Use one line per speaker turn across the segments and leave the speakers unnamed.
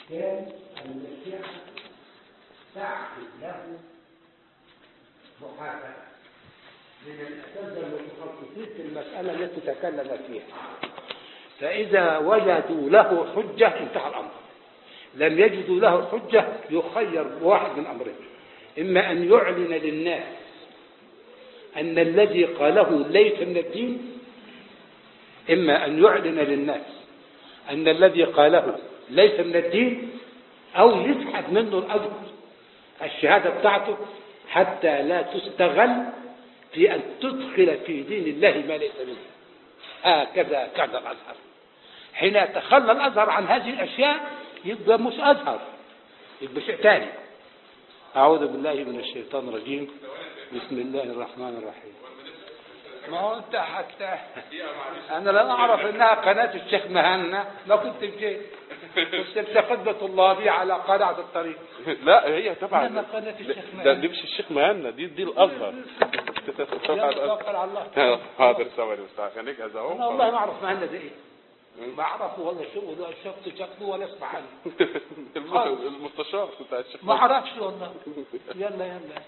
كان الشيعة تعقد له محاكمة من الأساتذة المتخصصين في المسألة التي تكلم فيها فإذا وجدوا له حجة انتهى الأمر لم يجدوا له حجة يخير بواحد من أمرين إما أن يعلن للناس أن الذي قاله ليس من الدين إما أن يعلن للناس أن الذي قاله ليس من الدين أو يسحب منه الأجر الشهادة بتاعته حتى لا تستغل في أن تدخل في دين الله ما ليس منه هكذا كان الأزهر حين يتخلى الأزهر عن هذه الأشياء يبقى مش أزهر يبقى شيء ثاني أعوذ بالله من الشيطان الرجيم بسم الله الرحمن الرحيم ما هو انت حتى انا لا اعرف انها قناة الشيخ مهنا ما كنت جيت كنت بتاخد طلابي على قناة الطريق
لا هي تبع
إنما قناة الشيخ
ده
مهنا
دي مش الشيخ مهنا دي دي الازهر
يلا توكل على الله
حاضر ثواني بس خليك هذا
انا والله ما
اهو
اعرف مهنا ده ايه ما اعرفه ولا شو ولا شفت شكله ولا اسمع عنه
الم- المستشار بتاع الشيخ
ما اعرفش والله يلا يلا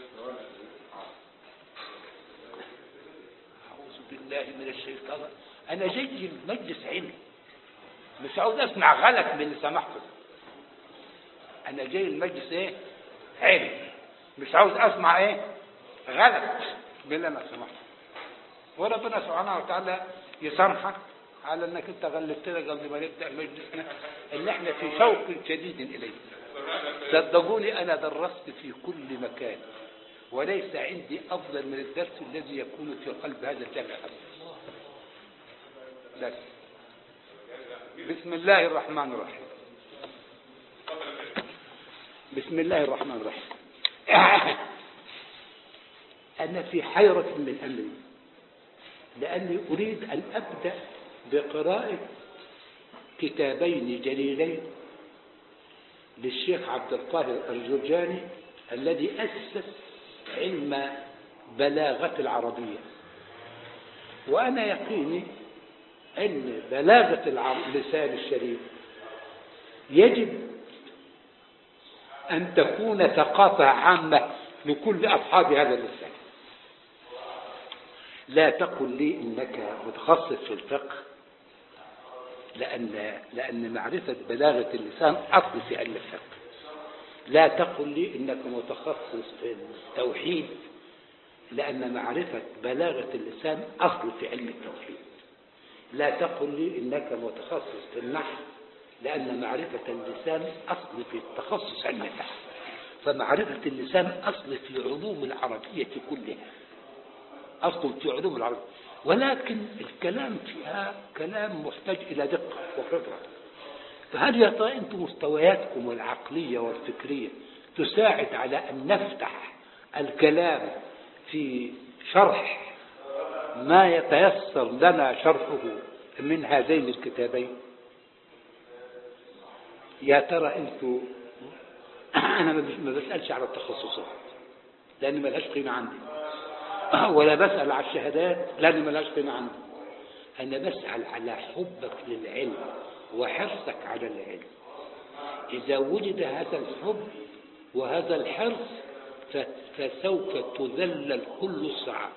أعوذ بالله من الشيطان أنا جاي مجلس علم مش عاوز أسمع غلط من اللي سمحته أنا جاي المجلس إيه؟ علم مش عاوز أسمع إيه؟ غلط من اللي أنا سمحته وربنا سبحانه وتعالى يسامحك على انك انت غلبتنا قبل ما نبدا مجلسنا ان احنا في شوق شديد اليه صدقوني انا درست في كل مكان وليس عندي افضل من الدرس الذي يكون في قلب هذا الجامع بس بسم الله الرحمن الرحيم بسم الله الرحمن الرحيم انا في حيره من امري لاني اريد ان ابدا بقراءه كتابين جليلين للشيخ عبد القاهر الجرجاني الذي أسس علم بلاغة العربية وأنا يقيني أن بلاغة الع- اللسان الشريف يجب أن تكون ثقافة عامة لكل أصحاب هذا اللسان لا تقل لي إنك متخصص في الفقه لأن لأن معرفة بلاغة اللسان أصل في علم الفقه لا تقل لي إنك متخصص في التوحيد لأن معرفة بلاغة اللسان أصل في علم التوحيد لا تقل لي إنك متخصص في النحو لأن معرفة اللسان أصل في التخصص علم النحو فمعرفة اللسان أصل في علوم العربية كلها أصل في علوم العربية ولكن الكلام فيها كلام محتاج إلى دقة وخبرة فهل يا ترى أنتم مستوياتكم العقلية والفكرية تساعد على أن نفتح الكلام في شرح ما يتيسر لنا شرحه من هذين الكتابين يا ترى أنتم أنا ما ما بسألش على التخصصات لأن ملهاش قيمة عندي ولا بسأل على الشهادات لأن ملهاش قيمة عندي أنا بسأل على حبك للعلم وحرصك على العلم إذا وجد هذا الحب وهذا الحرص ف- فسوف تذلل كل الصعاب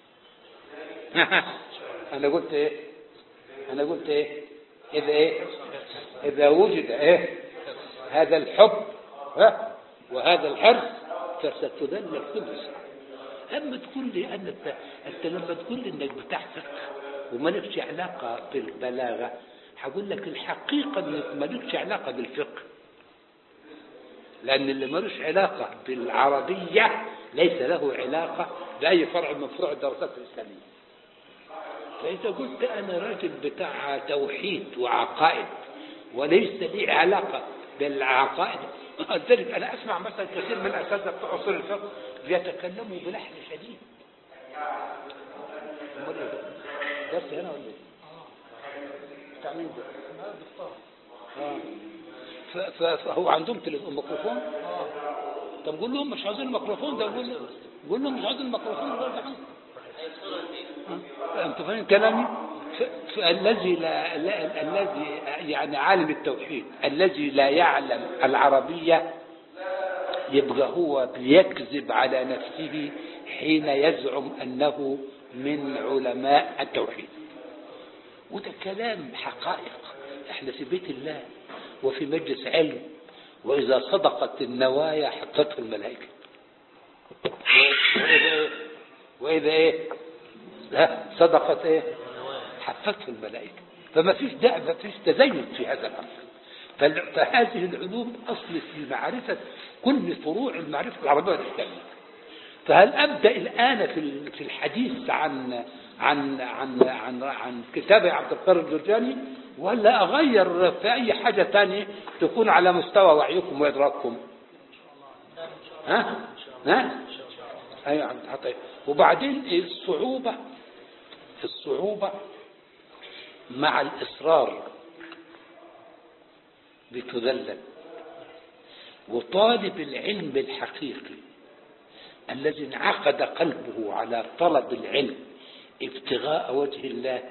أنا قلت إيه أنا قلت إيه إذا إيه إذا وجد إيه هذا الحب ها وهذا الحرص فستذلل كل الصعاب أما تقول لي أن أنت, أنت لما تقول لي إنك بتحفظ ومالكش علاقة بالبلاغة هقول لك الحقيقة إنك مالكش علاقة بالفقه لأن اللي ملوش علاقة بالعربية ليس له علاقة بأي فرع من فروع الدراسات الإسلامية فإذا قلت أنا راجل بتاع توحيد وعقائد وليس لي علاقة بالعقائد لذلك أنا أسمع مثلا كثير من الأساتذة بتوع أصول الفقه بيتكلموا بلحن شديد أمال إيه ده؟ درس هنا ولا إيه؟ بتاع مين ده؟ آه. ف- ف- فهو عندهم تليفون ميكروفون؟ طب قول لهم مش عاوزين الميكروفون ده قول لهم قول لهم مش عاوزين الميكروفون ده ده عنكم. آه. انتوا فاهمين كلامي؟ ف- فالذي لا, لا الذي يعني عالم التوحيد الذي لا يعلم العربية يبقى هو بيكذب على نفسه حين يزعم أنه من علماء التوحيد وده كلام حقائق احنا في بيت الله وفي مجلس علم وإذا صدقت النوايا حقته الملائكة وإذا إيه وإذا إيه ها صدقت إيه حفته الملائكة فما فيش داعي ما فيش تزين في هذا الأمر فال- فهذه العلوم أصل في معرفة كل فروع المعرفة العربية والإسلامية فهل أبدأ الآن في ال- في الحديث عن عن عن عن, عن كتاب عبد القادر الجرجاني ولا أغير في أي حاجة تانية تكون على مستوى وعيكم وإدراككم ها ها أيوة عم تحطي. وبعدين الصعوبة الصعوبة مع الإصرار بتذلل وطالب العلم الحقيقي الذي انعقد قلبه على طلب العلم ابتغاء وجه الله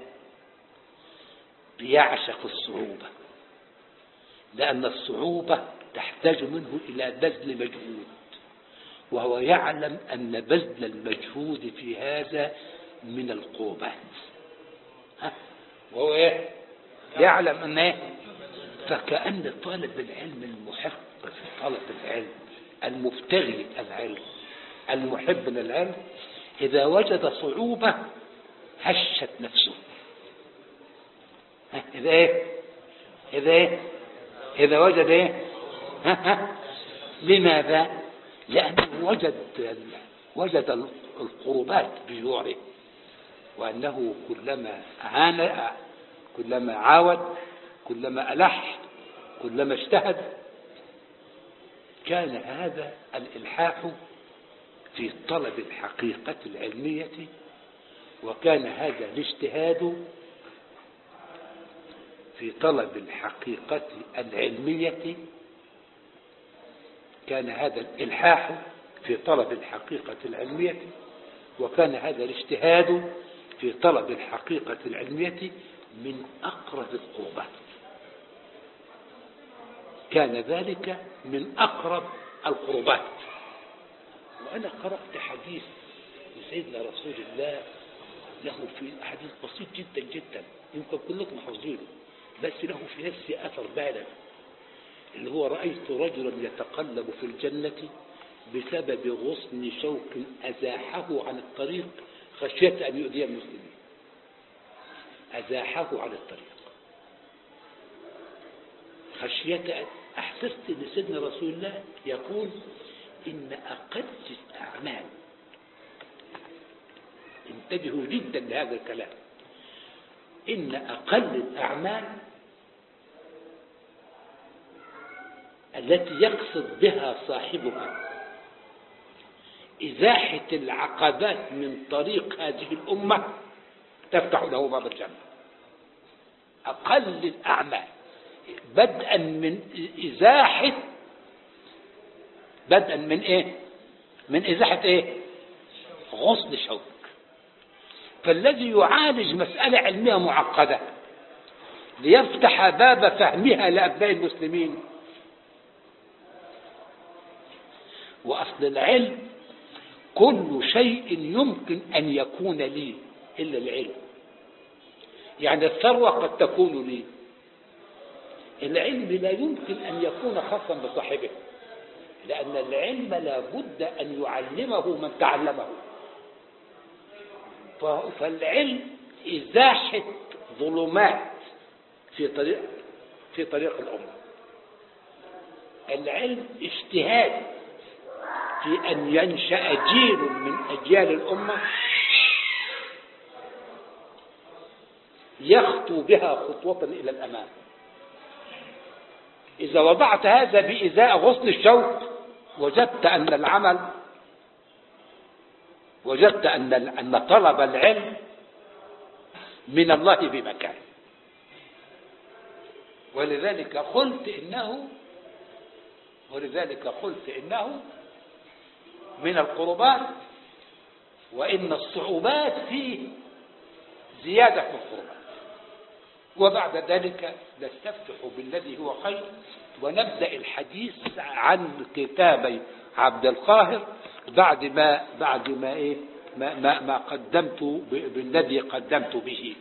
بيعشق الصعوبة لأن الصعوبة تحتاج منه إلى بذل مجهود وهو يعلم أن بذل المجهود في هذا من القربات ها؟ وهو إيه؟ يعلم أن إيه؟ فكأن طالب العلم المحق في طلب العلم المبتغي العلم المحب للعلم إذا وجد صعوبة هشت نفسه ها، إذا إيه إذا إيه إذا وجد إيه ها ها لماذا لأنه وجد وجد القربات بجوعه وأنه كلما عانى كلما عاود كلما ألح كلما اجتهد كان هذا الإلحاح في طلب الحقيقة العلمية وكان هذا الاجتهاد في طلب الحقيقة العلمية كان هذا الإلحاح في طلب الحقيقة العلمية وكان هذا الاجتهاد في طلب الحقيقة العلمية من أقرب القربات كان ذلك من أقرب القربات وأنا قرأت حديث لسيدنا رسول الله له في حديث بسيط جدا جدا يمكن كلكم حافظينه بس له في نفسي أثر بالغ اللي هو رأيت رجلا يتقلب في الجنة بسبب غصن شوك أزاحه عن الطريق خشية أن يؤذي المسلمين أزاحه عن الطريق خشية أن أحسست أن سيدنا رسول الله يقول إن أقل الأعمال انتبهوا جدا لهذا الكلام إن أقل الأعمال التي يقصد بها صاحبها إزاحة العقبات من طريق هذه الأمة تفتح له باب الجنة أقل الأعمال بدءا من إزاحة بدءا من إيه من إزاحة إيه غصن شوك فالذي يعالج مسألة علمية معقدة ليفتح باب فهمها لأبناء المسلمين وأصل العلم كل شيء يمكن أن يكون لي إلا العلم يعني الثروة قد تكون لي العلم لا يمكن أن يكون خاصا بصاحبه لأن العلم لا بد أن يعلمه من تعلمه فالعلم إزاحة ظلمات في طريق في طريق الأمة العلم اجتهاد في أن ينشأ جيل من أجيال الأمة يخطو بها خطوة إلى الأمام إذا وضعت هذا بإزاء غصن الشوك وجدت أن العمل وجدت أن أن طلب العلم من الله بمكان ولذلك قلت إنه ولذلك قلت إنه من القربات وإن الصعوبات فيه زيادة في القربات وبعد ذلك نستفتح بالذي هو خير ونبدأ الحديث عن كتابي عبد القاهر بعد ما بعد ما ايه ما ما, ما قدمت ب- بالذي قدمت به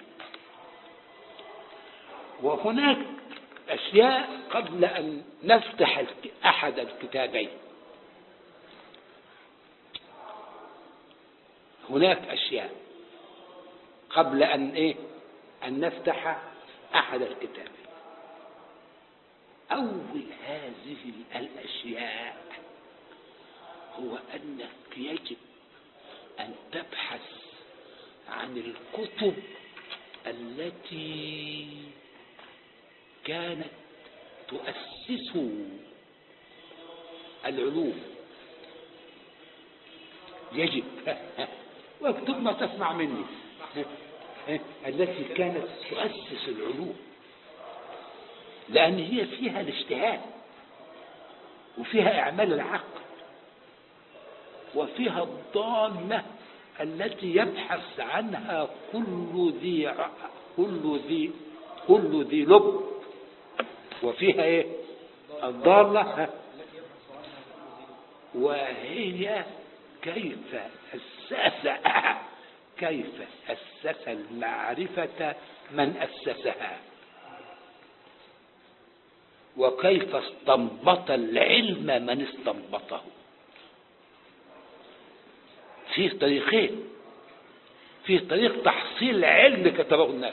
وهناك أشياء قبل أن نفتح الك- أحد الكتابين هناك أشياء قبل أن إيه أن نفتح أحد الكتابين أول هذه الأشياء هو أنك يجب أن تبحث عن الكتب التي كانت تؤسس العلوم يجب واكتب ما تسمع مني التي كانت تؤسس العلوم لأن هي فيها الاجتهاد وفيها إعمال العقل وفيها الضالة التي يبحث عنها كل ذي ع- كل ذي كل ذي لب وفيها ايه الضالة ها؟ وهي كيف أسس كيف أسس المعرفة من أسسها وكيف استنبط العلم من استنبطه فيه طريقين فيه طريق تحصيل علم كتبه الناس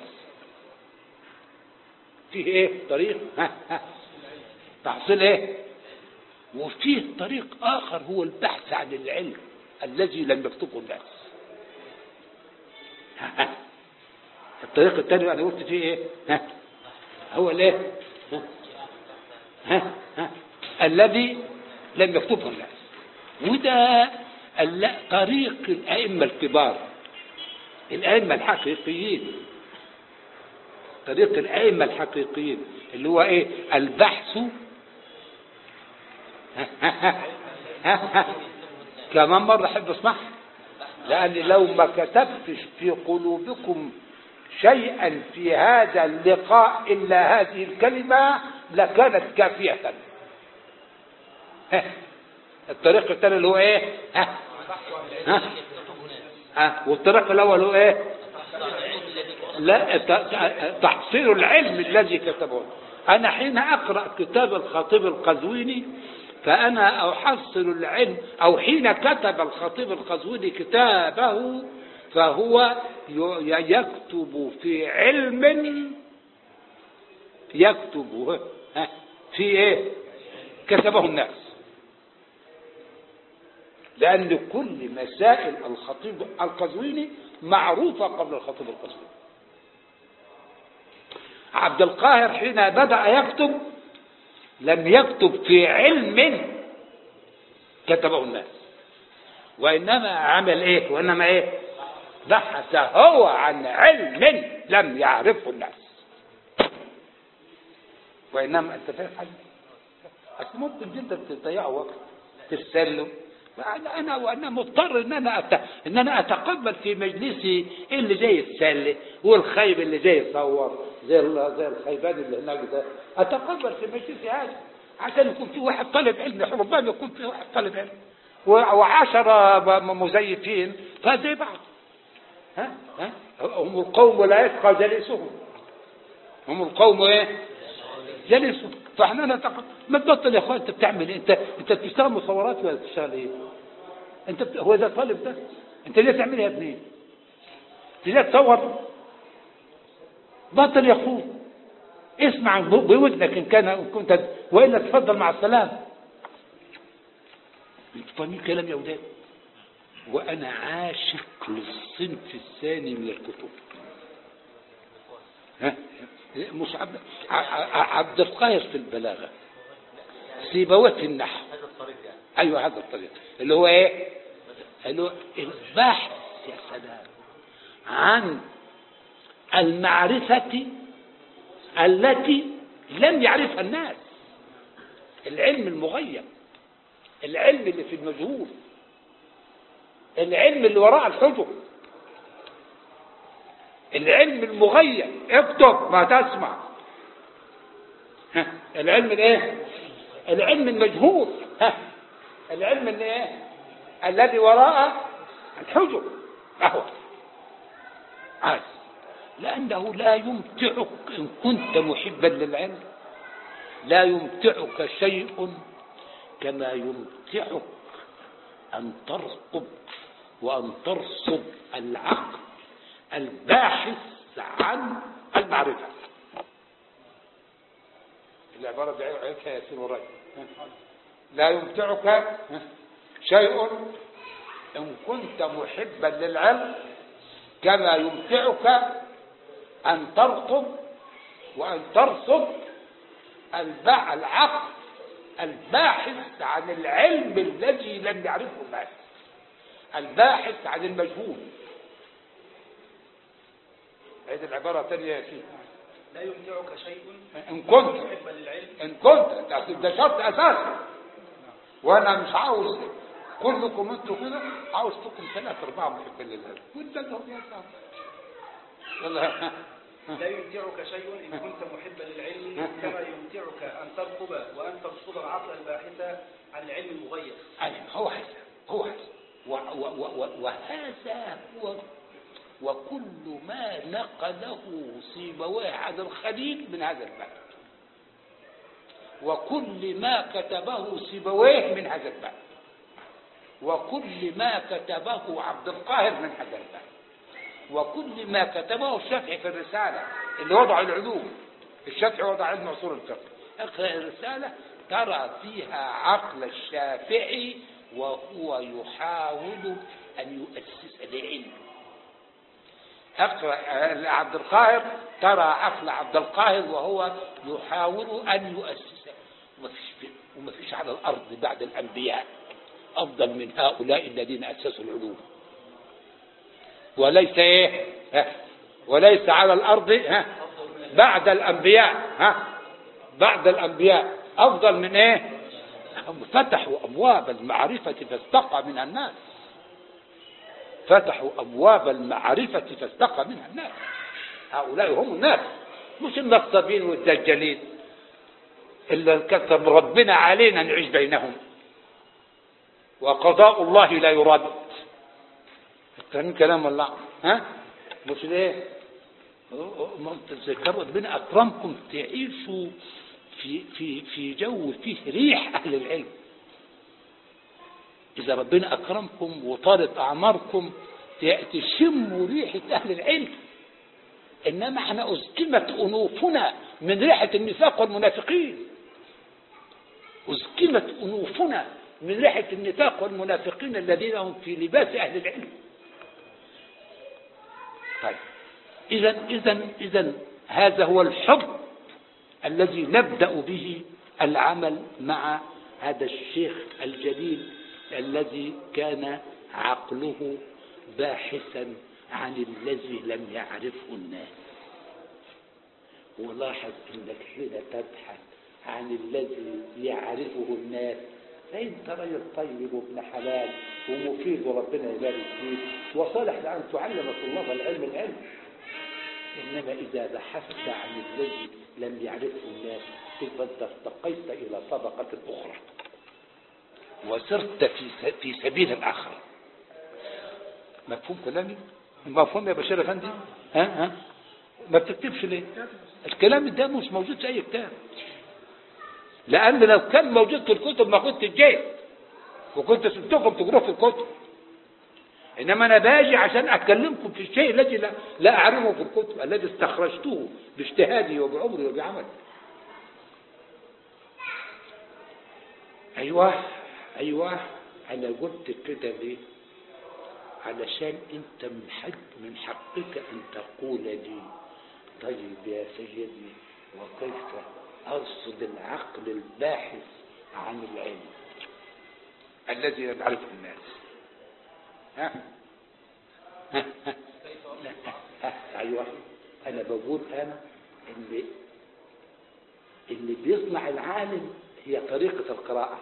فيه ايه طريق ها ها تحصيل ايه وفيه طريق اخر هو البحث عن العلم الذي لم يكتبه الناس ها ها. الطريق الثاني انا قلت فيه ايه ها هو الايه ها ها ها الذي لم يكتبه الناس وده الل- طريق الأئمة الكبار الأئمة الحقيقيين طريق الأئمة الحقيقيين اللي هو إيه البحث كمان مرة أحب أسمعها لأن لو ما كتبتش في قلوبكم شيئا في هذا اللقاء إلا هذه الكلمة لكانت كافية ها. الطريق الثاني اللي هو ايه ها ها ها والطريق الاول هو ايه لا ت- ت- تحصيل العلم الذي كتبه انا حين اقرا كتاب الخطيب القزويني فانا احصل العلم او حين كتب الخطيب القزويني كتابه فهو ي- يكتب في علم يكتب ها، في ايه كتبه الناس لأن كل مسائل الخطيب القزويني معروفة قبل الخطيب القزويني عبد القاهر حين بدأ يكتب لم يكتب في علم كتبه الناس وإنما عمل إيه وإنما إيه بحث هو عن علم لم يعرفه الناس وإنما أنت فاهم حاجة أصل ممكن جدا تضيعوا وقت تتسلوا انا انا وانا مضطر ان انا أت... ان انا اتقبل في مجلسي اللي جاي يتسلى والخايب اللي جاي يصور زي ال- زي الخيبان اللي هناك ده اتقبل في مجلسي هذا عشان يكون في واحد طالب علم ربما يكون في واحد طالب علم و- وعشرة م- مزيفين فزي بعض ها ها هم القوم لا يبقى جليسهم هم القوم ايه جلسوا فاحنا نتقبل ما تبطل يا اخوان انت بتعمل ايه انت انت بتشتغل مصورات ولا بتشتغل ايه انت بت... هو ده طالب ده انت ليه تعملها يا ابني انت ليه تصور بطل يا اخوي اسمع ب- بودنك ان كان إن كنت والا تفضل مع السلامه انتوا فاهمين كلام يا اولاد وانا عاشق للصنف الثاني من الكتب ها مش عبد, ع- ع- عبد القاهر في البلاغه سيبويه في النحو ايوه هذا الطريق اللي هو ايه اللي هو البحث يا سلام عن المعرفة التي لم يعرفها الناس العلم المغيب العلم اللي في المجهول العلم اللي وراء الحجر العلم المغيب اكتب ما تسمع ها العلم الايه العلم المجهول ها العلم الايه الذي وراء الحجب اهو عاد لانه لا يمتعك ان كنت محبا للعلم لا يمتعك شيء كما يمتعك ان ترقب وان ترصد العقل الباحث عن المعرفه العبارة دي عرفتها يا سيدي الرجل لا يمتعك شيء إن كنت محبا للعلم كما يمتعك أن ترقب وأن ترصد البع العقل الباحث عن العلم الذي لم يعرفه الناس الباحث عن المجهول هذه العبارة الثانية يا سيدي
لا يمتعك شيء
إن كنت
محبا للعلم
ان كنت ده- ده شرط اساسي وانا مش عاوز كلكم انتوا كده عاوز تكون ثلاثة أربعة محبين لله وانت اللي هو يا سلام. يلا
لا يمتعك شيء إن كنت محبا للعلم كما يمتعك أن ترقب وأن ترصد العقل الباحث عن العلم المغيب
أيوة هو هذا هو هذا و- و- و- و- وهذا هو وكل ما نقله سيبويه عن الخليل من هذا الباب وكل ما كتبه سيبويه من هذا الباب وكل ما كتبه عبد القاهر من هذا الباب وكل ما كتبه الشافعي في الرسالة اللي وضع العلوم الشافعي وضع علم أصول الفقه اقرأ الرسالة ترى فيها عقل الشافعي وهو يحاول أن يؤسس العلم اقرأ عبد القاهر ترى عقل عبد القاهر وهو يحاول أن يؤسس وما فيش وما فيش على الأرض بعد الأنبياء أفضل من هؤلاء الذين أسسوا العلوم وليس ايه ها وليس على الارض ها بعد الانبياء ها بعد الانبياء افضل من ايه هم فتحوا ابواب المعرفه فاستقى منها الناس فتحوا ابواب المعرفه فاستقى منها الناس هؤلاء هم الناس مش النصابين والدجالين الا كتب ربنا علينا نعيش بينهم وقضاء الله لا يرد فاهمين كلام الله ها مش ليه ما انت تذكروا ربنا اكرمكم تعيشوا في في في جو فيه ريح اهل العلم اذا ربنا اكرمكم وطالت اعماركم ت- تشموا ريحه اهل العلم انما احنا ازكمت انوفنا من ريحه النفاق والمنافقين ازكمت انوفنا من ريحه النفاق والمنافقين الذين هم في لباس اهل العلم طيب إذا إذا إذا هذا هو الحب الذي نبدأ به العمل مع هذا الشيخ الجليل الذي كان عقله باحثا عن الذي لم يعرفه الناس ولاحظ انك حين تبحث عن الذي يعرفه الناس فانت رجل طيب وابن حلال ومفيد وربنا يبارك فيك وصالح لان تعلم طلاب العلم العلم انما اذا بحثت عن الذي لم يعرفه الناس تبقى انت ارتقيت الى طبقه اخرى وسرت في س- في سبيل اخر مفهوم كلامي مفهوم يا بشير افندي ها ها ما بتكتبش ليه الكلام ده مش موجود في اي كتاب لان لو كان موجود في الكتب ما كنت جيت وكنت سبتكم تقروه في الكتب انما انا باجي عشان اكلمكم في الشيء الذي لا, لا اعرفه في الكتب الذي استخرجته باجتهادي وبعمري وبعملي ايوه ايوه انا قلت كده ليه علشان انت من حق من حقك ان تقول لي طيب يا سيدي وكيف ارصد العقل الباحث عن العلم الذي لم يعرفه الناس ها ها ها لا، ها ايوه انا بقول انا ان اللي بيصنع العالم هي طريقه القراءه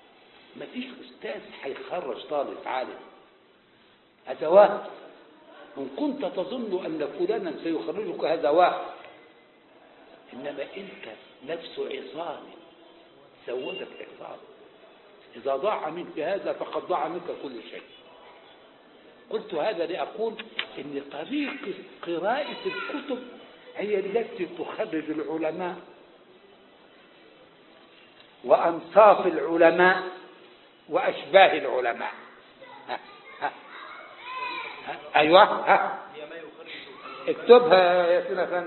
مفيش استاذ هيخرج طالب عالم ادوات إن كنت تظن أن فلانا سيخرجك هذا واحد إنما أنت نفس عصام زودك عصام إذا ضاع منك هذا فقد ضاع منك كل شيء قلت هذا لأقول إن طريقة قراءة الكتب هي التي تخرج العلماء وأنصاف العلماء وأشباه العلماء ها ها ها أيوة ها
هي ما يخرج
اكتبها يا سيدنا فندم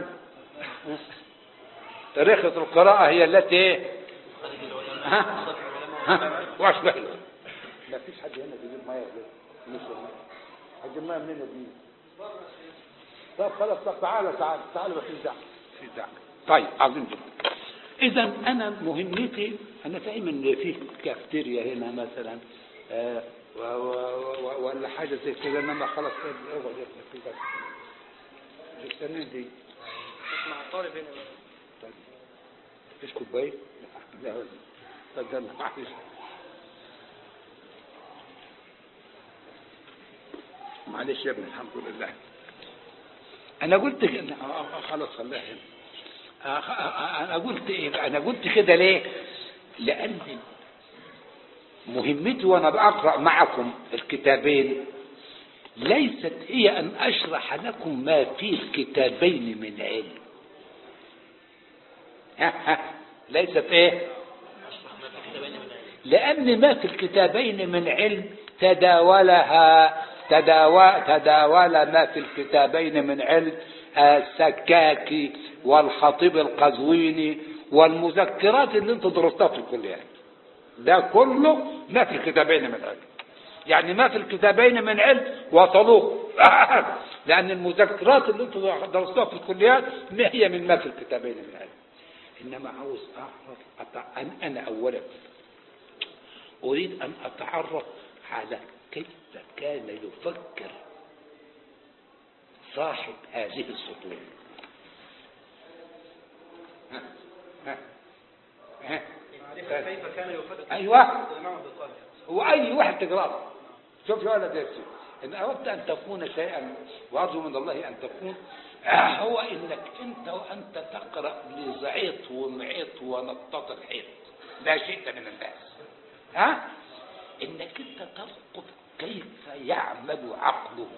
طريقة القراءة هي التي ايه؟ ها ها واشبه العلماء ما فيش حد هنا بيجيب ميه ليه؟ مش المية. هتجيب ميه منين دي؟ طب خلاص طب تعالى تعالى تعالى ما فيش داعي في داعي طيب عظيم جدا اذا انا مهمتي انا فاهم ان في كافتيريا هنا مثلا آه و- و- و- ولا حاجه زي كده انما خلاص اقعد يا ابني في بس السنين دي
مع الطالب هنا
طيب مفيش كوبايه؟ لا لا تفضل معلش معلش يا ابني الحمد لله انا قلت كده- آه، آه، خلاص خليها هنا آه، آه، آه، انا قلت ايه انا قلت كده ليه لان مهمتي وانا بقرا معكم الكتابين ليست هي ان اشرح لكم ما في الكتابين من علم ها ها ليست ايه لأن ما في الكتابين من علم تداولها تداول, تداول ما في الكتابين من علم السكاكي والخطيب القزويني والمذكرات اللي انت درستها في الكليات ده كله ما في الكتابين من علم يعني ما في الكتابين من علم وصلوه لأن المذكرات اللي انت درستها في الكليات ما هي من ما في الكتابين من علم إنما عاوز أعرف أتع- أن أنا أولا أريد أن أتعرف على كيف كان يفكر صاحب هذه السطور ها ها ها
معرفة كيف كان يفكر
أيوة
الإمام عبد القادر
هو أي واحد تقرأه شوف يا ولد يا سيدي إن أردت أن تكون شيئا وأرجو من الله أن تكون آه، هو إنك أنت وأنت تقرأ لزعيط ومعيط ونطاط الحيط لا شئت من الناس ها إنك أنت تلقط كيف يعمل عقله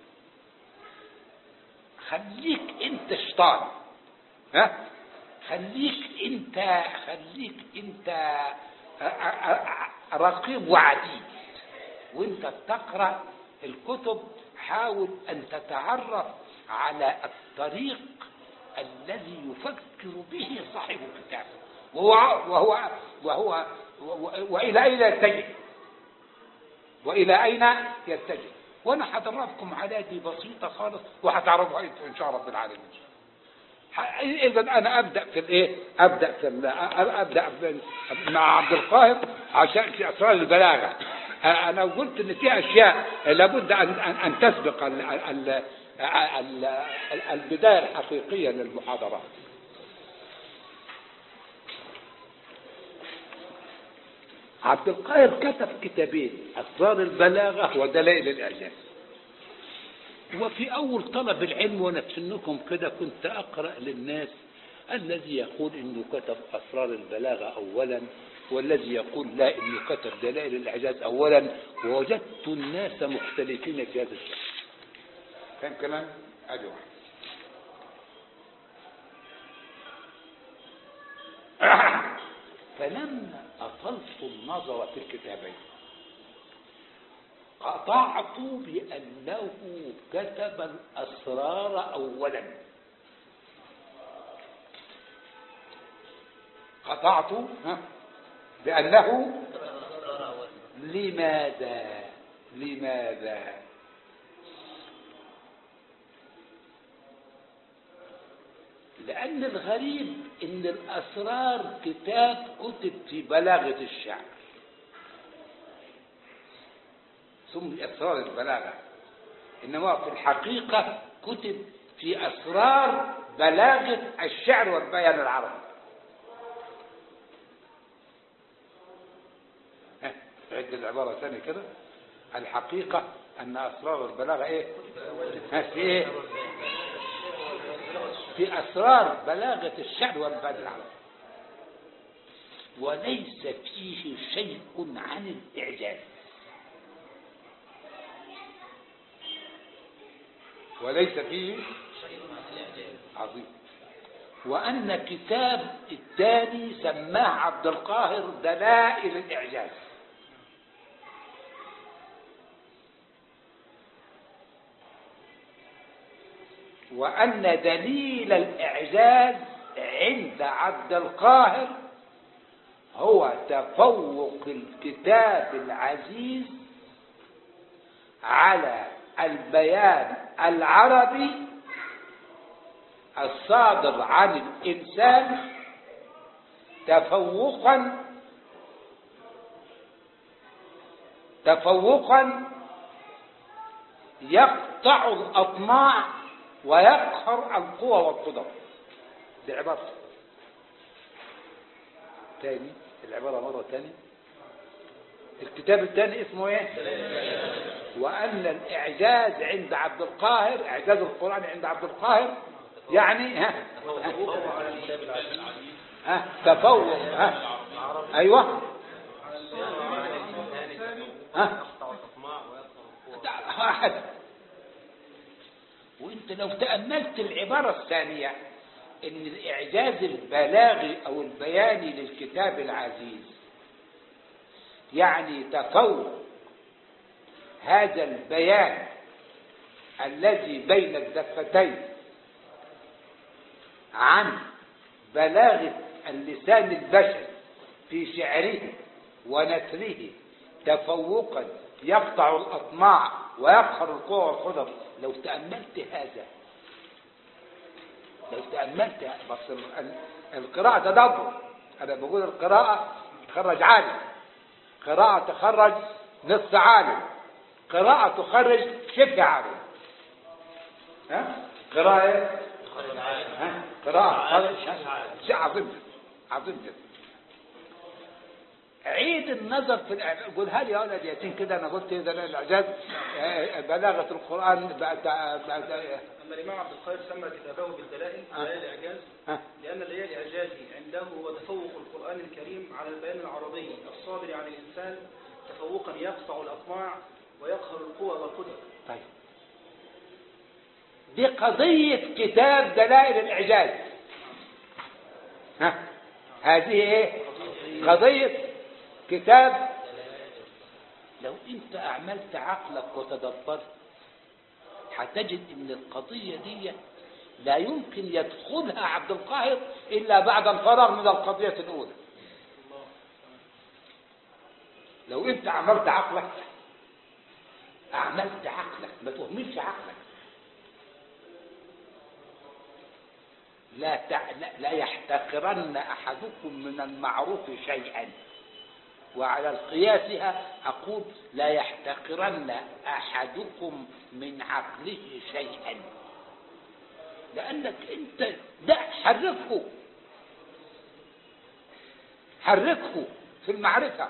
خليك أنت شيطان ها خليك أنت خليك أنت آه، آه، آه، رقيب وعديد وانت بتقرا الكتب حاول ان تتعرف على الطريق الذي يفكر به صاحب الكتاب وهو وهو وهو و- والى اين يتجه والى اين يتجه وانا هدربكم على دي بسيطه خالص وهتعرفوا انتوا ان شاء رب العالمين اذا انا ابدا في الايه ابدا في ال- ابدا في مع عبد القاهر عشان في اسرار البلاغه انا قلت ان في اشياء لابد ان ان أن تسبق ال- ال- ال- ال- البدايه الحقيقيه للمحاضرات عبد القاهر كتب كتابين اسرار البلاغه ودلائل الاعجاز وفي أول طلب العلم وأنا في سنكم كده كنت أقرأ للناس الذي يقول إنه كتب أسرار البلاغة أولا والذي يقول لا إنه كتب دلائل الإعجاز أولا ووجدت الناس مختلفين في هذا الشيء فاهم كلام؟ أدي واحد فلما أطلت النظر في الكتابين قطعت بأنه كتب الأسرار أولا قطعت ها، بأنه لماذا لماذا لأن الغريب إن الأسرار كتاب كتب في بلاغة الشعر سمي أسرار البلاغة إنما في الحقيقة كتب في أسرار بلاغة الشعر والبيان العربي ها، عد العبارة ثانية كده الحقيقة أن أسرار البلاغة إيه؟ ها، في إيه؟ في أسرار بلاغة الشعر والبلاد العربي وليس فيه شيء عن الإعجاز وليس فيه عظيم وأن كتاب الثاني سماه عبد القاهر دلائل الإعجاز وأن دليل الإعجاز عند عبد القاهر هو تفوق الكتاب العزيز على البيان العربي الصادر عن الإنسان تفوقا تفوقا يقطع الأطماع ويقهر القوى والقدر دي عبارته تاني العبارة مرة تاني الكتاب الثاني اسمه ايه وأن الإعجاز عند عبد القاهر إعجاز القرآن عند عبد القاهر يعني ها ها تفوق ها أيوه ها واحد وانت لو تأملت العبارة الثانية ان الاعجاز البلاغي او البياني للكتاب العزيز يعني تفوق هذا البيان الذي بين الدفتين عن بلاغة اللسان البشري في شعره ونثره تفوقا يقطع الأطماع ويقهر القوى والقدر لو تأملت هذا لو تأملت بس ال- ال- القراءة تدبر أنا بقول القراءة تخرج عالم قراءة تخرج نصف عالم قراءة تخرج شبه عالم ها قراءة إيه؟ ها قراءة هذا شيء عظيم جدا عظيم جدا عيد النظر في الإعجاز قولها لي يا ولد ياسين كده انا قلت اذا الاعجاز آه، بلاغه القران بعد بعد
أما الإمام عبد القاهر سمى كتابه بالدلائل
آه.
دلائل الإعجاز
ها
لأن الدليل الإعجازي عنده هو تفوق القرآن الكريم على البيان العربي الصادر عن الإنسان تفوقا يقطع الأطماع ويقهر القوى والقدر
طيب دي قضية كتاب دلائل الإعجاز ها هذه إيه قضية كتاب لو أنت أعملت عقلك وتدبرت هتجد أن القضية دي لا يمكن يدخلها عبد القاهر إلا بعد الفراغ من القضية الأولى لو أنت عملت عقلك أعملت عقلك ما تهملش عقلك لا, تع... لا, لا يحتقرن أحدكم من المعروف شيئا وعلى القياسها أقول لا يحتقرن أحدكم من عقله شيئا لأنك أنت لا حركه حركه في المعرفة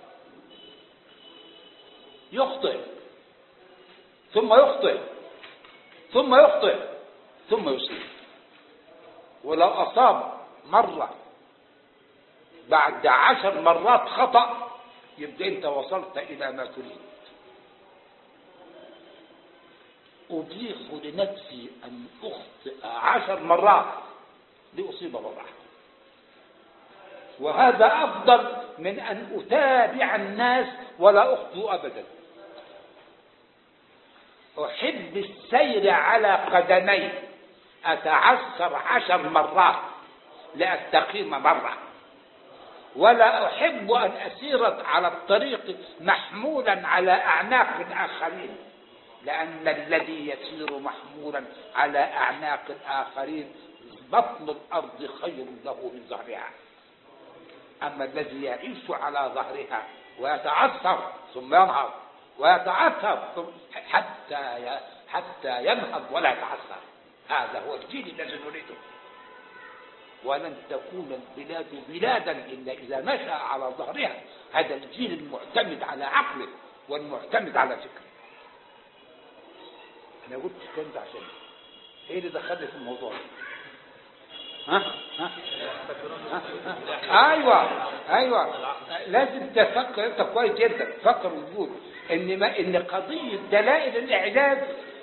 يخطئ ثم يخطئ ثم يخطئ ثم يصيب ولو أصاب مرة بعد عشر مرات خطأ يبقى أنت وصلت إلى ما تريد أبيح لنفسي أن أخطئ عشر مرات لأصيب مرة وهذا أفضل من أن أتابع الناس ولا أخطئ أبدا أحب السير على قدمي أتعثر عشر مرات لأستقيم مرة ولا أحب أن أسير على الطريق محمولا على أعناق الآخرين لأن الذي يسير محمولا على أعناق الآخرين بطن الأرض خير له من ظهرها أما الذي يعيش على ظهرها ويتعثر ثم ينهض ويتعثر ثم حتى ي- حتى ينهض ولا يتعثر هذا هو الجيل الذي نريده ولن تكون البلاد بلادا إلا إذا نشأ على ظهرها هذا الجيل المعتمد على عقله والمعتمد على فكره انا قلت الكلام ده عشان ايه اللي دخلني في الموضوع ده؟ ها ها ها؟ ها؟ ايوه ايوه لازم تفكر انت كويس جدا فكر وتقول ان ما ان قضيه دلائل الاعجاز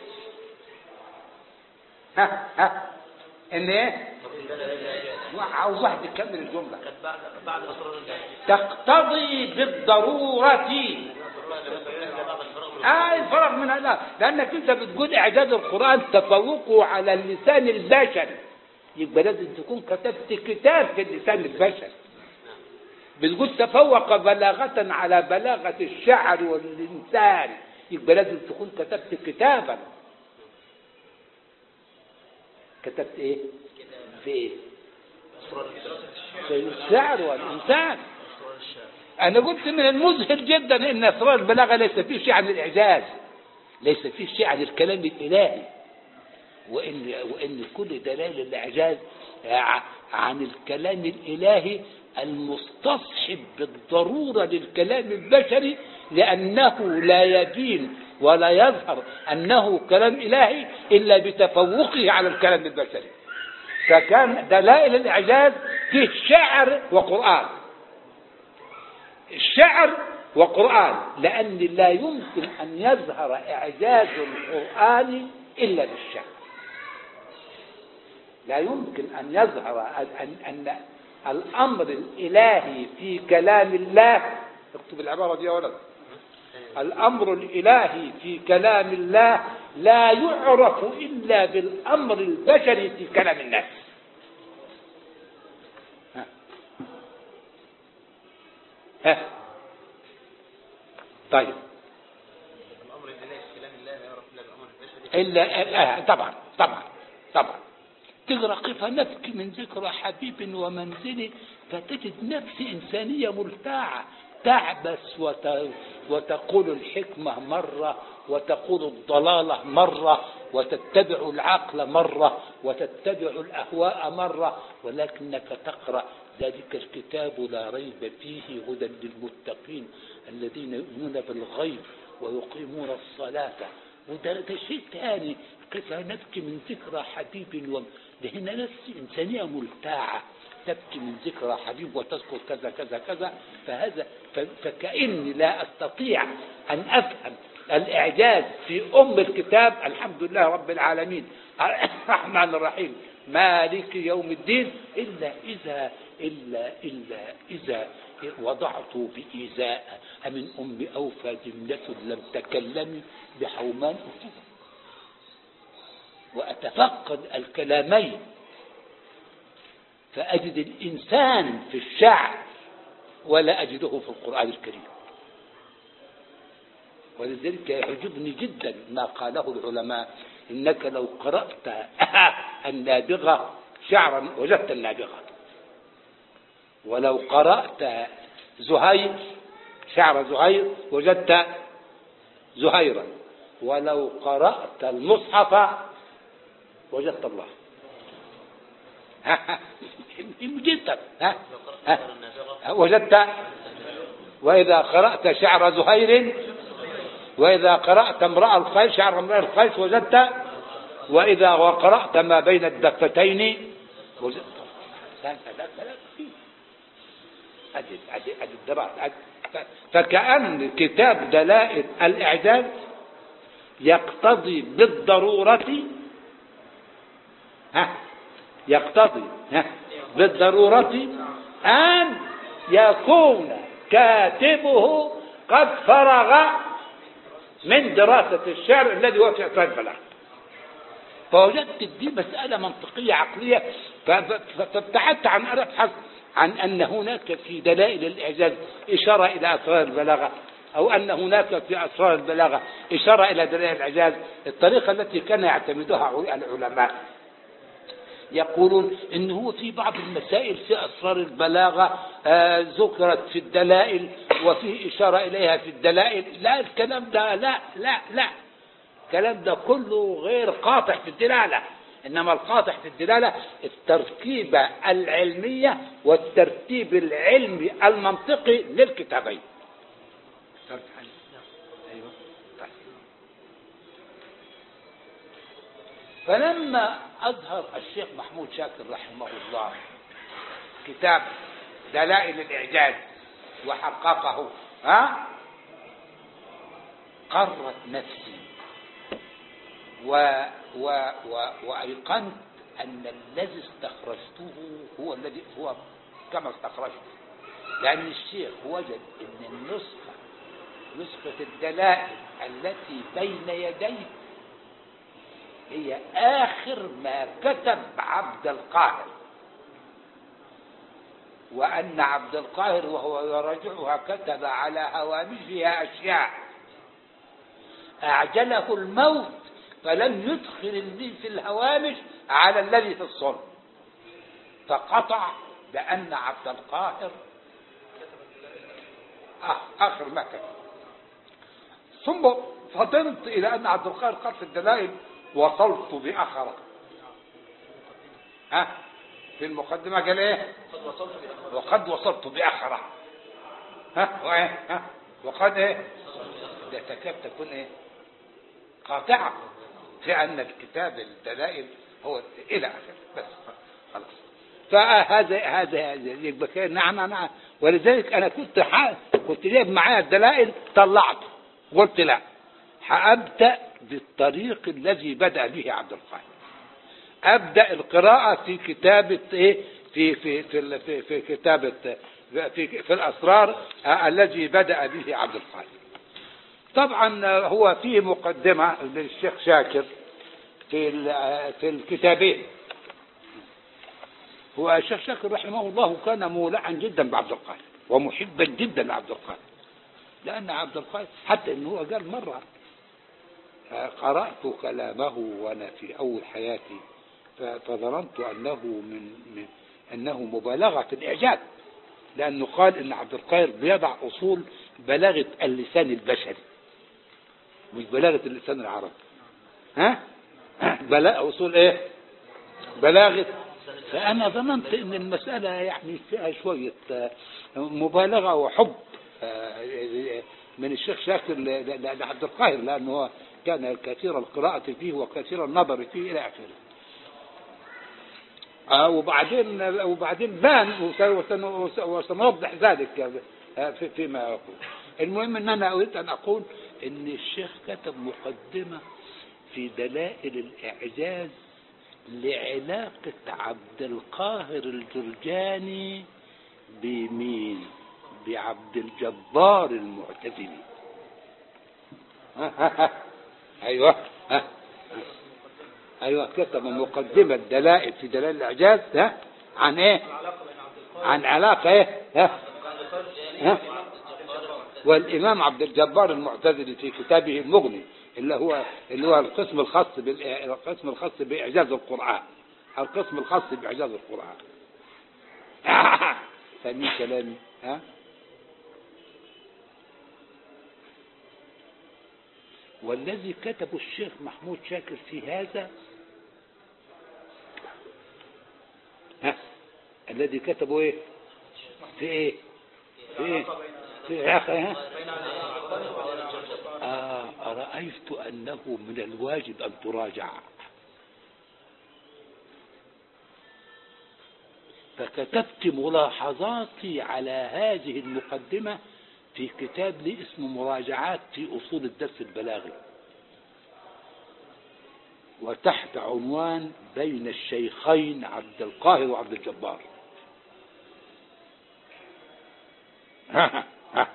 ها ها ان ايه عاوز واحد يكمل الجمله
كانت بعد بعد اسرار الجنه
تقتضي بالضروره
بعد الفراغ من
آه الفرق من هذا لأنك أنت بتقول إعداد القرآن تفوقه على اللسان البشري يبقى لازم تكون كتبت كتاب في اللسان البشري بتقول تفوق بلاغة على بلاغة الشعر والإنسان يبقى لازم تكون كتبت كتابا كتبت إيه؟ في إيه؟
اسرار
في الشعر والإنسان
اسرار الشعر
أنا قلت من المذهل جدا إن أسرار البلاغة ليس فيه شيء عن الإعجاز ليس فيه شيء عن الكلام الإلهي وإن وإن كل دلائل الإعجاز ع- عن الكلام الإلهي المستصحب بالضرورة للكلام البشري لأنه لا يبين ولا يظهر أنه كلام إلهي إلا بتفوقه على الكلام البشري فكان دلائل الإعجاز فيه شعر وقرآن الشعر وقرآن لأن لا يمكن أن يظهر إعجاز القرآن إلا بالشعر لا يمكن أن يظهر أن, أن, أن الأمر الإلهي في كلام الله اكتب العبارة دي يا ولد الأمر الإلهي في كلام الله لا يعرف إلا بالأمر البشري في كلام الناس ها ها طيب
الامر الالهي في كلام الله لا يعرف الا بالامر البشري
إلا آه طبعا طبعا طبعا تقرأ قف نبكي من ذكرى حبيب ومنزلي فتجد نفس إنسانية مرتاعة تعبس وت... وتقول الحكمة مرة وتقول الضلالة مرة وتتبع العقل مرة وتتبع الأهواء مرة ولكنك تقرأ ذلك الكتاب لا ريب فيه هدى للمتقين الذين يؤمنون بالغيب ويقيمون الصلاة وده ده شيء ثاني كيف نبكي من ذكرى حبيب و... ده هنا نفس إنسانية ملتاعة تبكي من ذكرى حبيب وتذكر كذا كذا كذا فهذا ف... فكأني لا أستطيع أن أفهم الإعجاز في أم الكتاب الحمد لله رب العالمين الرحمن الرحيم مالك يوم الدين إلا إذا إلا إلا إذا وضعت بإيذاء أمن أم أوفى جملة لم تكلمي بحومان أفوه وأتفقد الكلامين فأجد الإنسان في الشعر ولا أجده في القرآن الكريم ولذلك يعجبني جدا ما قاله العلماء إنك لو قرأت النابغة شعرا وجدت النابغة ولو قرأت زهير شعر زهير وجدت زهيرا ولو قرأت المصحف وجدت الله جدا ها ها وجدت وإذا قرأت شعر زهير وإذا قرأت امرأة الخيل شعر امرأة الخيل وجدت وإذا قرأت ما بين الدفتين وجدت لا لا لا لا فيه. أجد أجد أجد دراسة أجد فكأن كتاب دلائل الإعجاز يقتضي بالضرورة ها يقتضي ها بالضرورة أن يكون كاتبه قد فرغ من دراسة الشعر الذي هو في إعطاء البلاغ فوجدت دي مسألة منطقية عقلية ف- ف- فابتعدت عن أن أبحث عن أن هناك في دلائل الإعجاز إشارة إلى أسرار البلاغة أو أن هناك في أسرار البلاغة إشارة إلى دلائل الإعجاز الطريقة التي كان يعتمدها العلماء يقولون ان هو في بعض المسائل في اسرار البلاغه آه ذكرت في الدلائل وفي اشاره اليها في الدلائل لا الكلام ده لا لا لا الكلام ده كله غير قاطع في الدلاله انما القاطع في الدلاله التركيبه العلميه والترتيب العلمي المنطقي للكتابين ايوه طيب. فلما أظهر الشيخ محمود شاكر رحمه الله كتاب دلائل الإعجاز وحققه ها قرت نفسي و و و وأيقنت أن الذي استخرجته هو الذي هو كما استخرجت لأن الشيخ وجد أن النسخة نسخة الدلائل التي بين يديه هي آخر ما كتب عبد القاهر وأن عبد القاهر وهو يراجعها كتب على هوامشها أشياء أعجله الموت فلم يدخل الذي في الهوامش على الذي في الصلب فقطع بأن عبد القاهر آه آخر ما كتب ثم فضلت إلى أن عبد القاهر قال في الدلائل وصلت بأخرة ها في المقدمة قال إيه
قد وصلت بأخبار
وقد وصلت بأخرة ها وإيه ها وقد إيه ده تكاد تكون إيه قاطعة في أن الكتاب الدلائل هو إلى آخره بس خلاص فهذا هذا هذا يبقى كده نعم نعم ولذلك أنا كنت ح... كنت جايب معايا الدلائل طلعته قلت لا هأبدأ بالطريق الذي بدأ به عبد القاهر أبدأ القراءة في كتابة إيه في في في ال- في, في كتابة في في الأسرار آه، الذي بدأ به عبد القاهر طبعا آه، هو فيه مقدمة للشيخ شاكر في ال- آه، في الكتابين هو الشيخ شاكر رحمه الله كان مولعا جدا بعبد القاهر ومحبا جدا لعبد القاهر لأن عبد القاهر حتى إنه هو قال مرة آه، قرأت كلامه وأنا في أول حياتي ف- فظننت أنه من, من أنه مبالغة في الإعجاب لأنه قال إن عبد القاهر بيضع أصول بلاغة اللسان البشري مش بلاغة اللسان العربي ها بلاغة أصول إيه بلاغة فأنا ظننت أن المسألة يعني فيها شوية آه، مبالغة وحب آه، من الشيخ شاكر ل- ل- لعبد القاهر لأنه هو كان كثير القراءة فيه وكثير النظر فيه إلى آخره آه، وبعدين وبعدين بان وس- وسن- وس- وسنوضح ذلك آه، في- فيما يقول المهم ان انا اريد ان اقول ان الشيخ كتب مقدمه في دلائل الاعجاز لعلاقه عبد القاهر الجرجاني بمين بعبد الجبار المعتزلي ها ها ها. ايوه ها ايوه كتب مقدمه دلائل في دلائل الاعجاز ها عن ايه
العلاقة بين عبد القادر
عن علاقه ايه ها ها
وعبد الجبار
والامام عبد الجبار المعتزلي في كتابه المغني اللي هو اللي هو القسم الخاص بال- القسم الخاص باعجاز القران القسم الخاص باعجاز القران فاهمين كلامي ها والذي كتبه الشيخ محمود شاكر في هذا ها الذي كتبه ايه في ايه في ايه في علاقة ها آه أرأيت أنه من الواجب أن تراجع فكتبت ملاحظاتي على هذه المقدمة في كتاب لي اسمه مراجعات في أصول الدرس البلاغي وتحت عنوان بين الشيخين عبد القاهر وعبد الجبار ها ها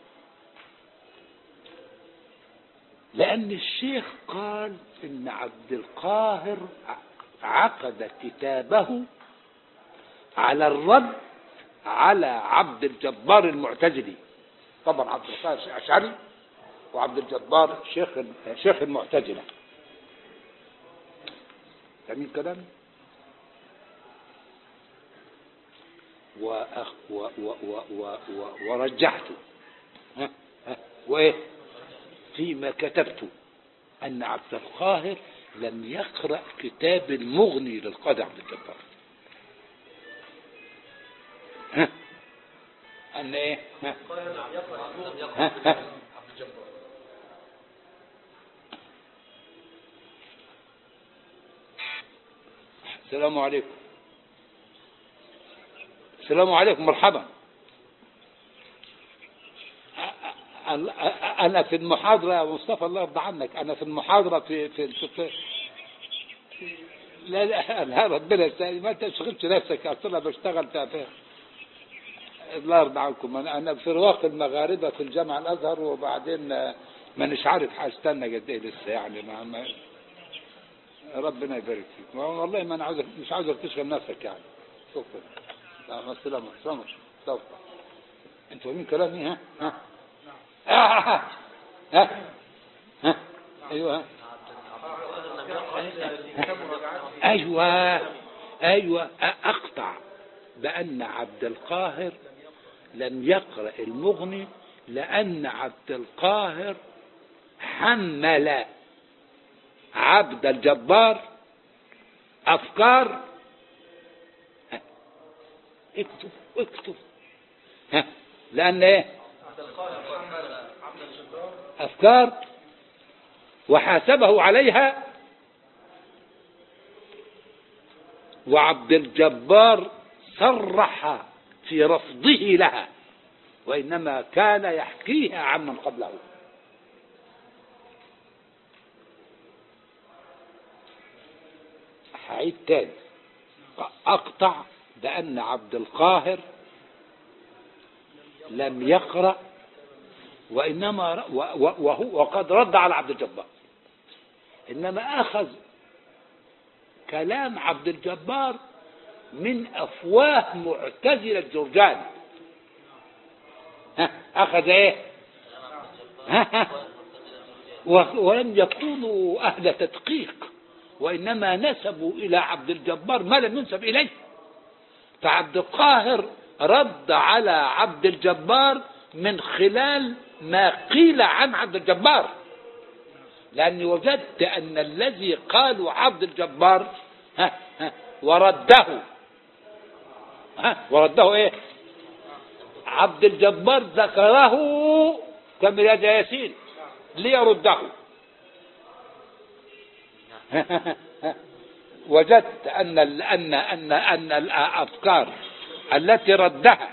لأن الشيخ قال إن عبد القاهر عقد كتابه على الرد على عبد الجبار المعتزلي طبعا عبد القاهر أشعري وعبد الجبار شيخ شيخ المعتزلة فاهمين كلام وأخ و و و و و ورجحته ها ها وإيه فيما كتبت أن عبد القاهر لم يقرأ كتاب المغني للقاضي عبد الجبار ها أن إيه ها ها ها السلام عليكم السلام عليكم مرحبا أ- أ- أنا في المحاضرة يا مصطفى الله يرضى عنك أنا في المحاضرة في في, في, في لا لا لا ربنا يستاهل ما تشغلش نفسك أصل أنا بشتغل في في- الله يرضى عنكم أنا أنا في رواق المغاربة في الجامعة الأزهر وبعدين آه، مانيش عارف هستنى قد إيه لسه يعني ما ما ربنا يبارك فيك ما- والله ما أنا عاوزك مش عاوزك تشغل نفسك يعني شكرا لا مع السلامة سلامة سلامة أنتوا فاهمين كلامي ها ها ها ها ها أيوه ها أيوة أيوة أقطع بأن عبد القاهر لم يقرأ المغني لأن عبد القاهر حمل عبد الجبار أفكار ها، اكتب اكتب ها لأن إيه
عبد القاهر محمد عبد الجبار
أفكار وحاسبه عليها وعبد الجبار صرح في رفضه لها وإنما كان يحكيها عمن قبله هعيد تاني أقطع بأن عبد القاهر لم يقرأ وإنما ر- و- و- وهو وقد رد على عبد الجبار إنما أخذ كلام عبد الجبار من أفواه معتزلة جرجان ها أخذ إيه ها ها و- ولم يكونوا أهل تدقيق وإنما نسبوا إلى عبد الجبار ما لم ينسب إليه فعبد القاهر رد على عبد الجبار من خلال ما قيل عن عبد الجبار لأني وجدت أن الذي قالوا عبد الجبار ها ها ورده ها ورده ايه عبد الجبار ذكره كمرياض ياسين ليرده وجدت أن ال- أن أن أن الأفكار التي ردها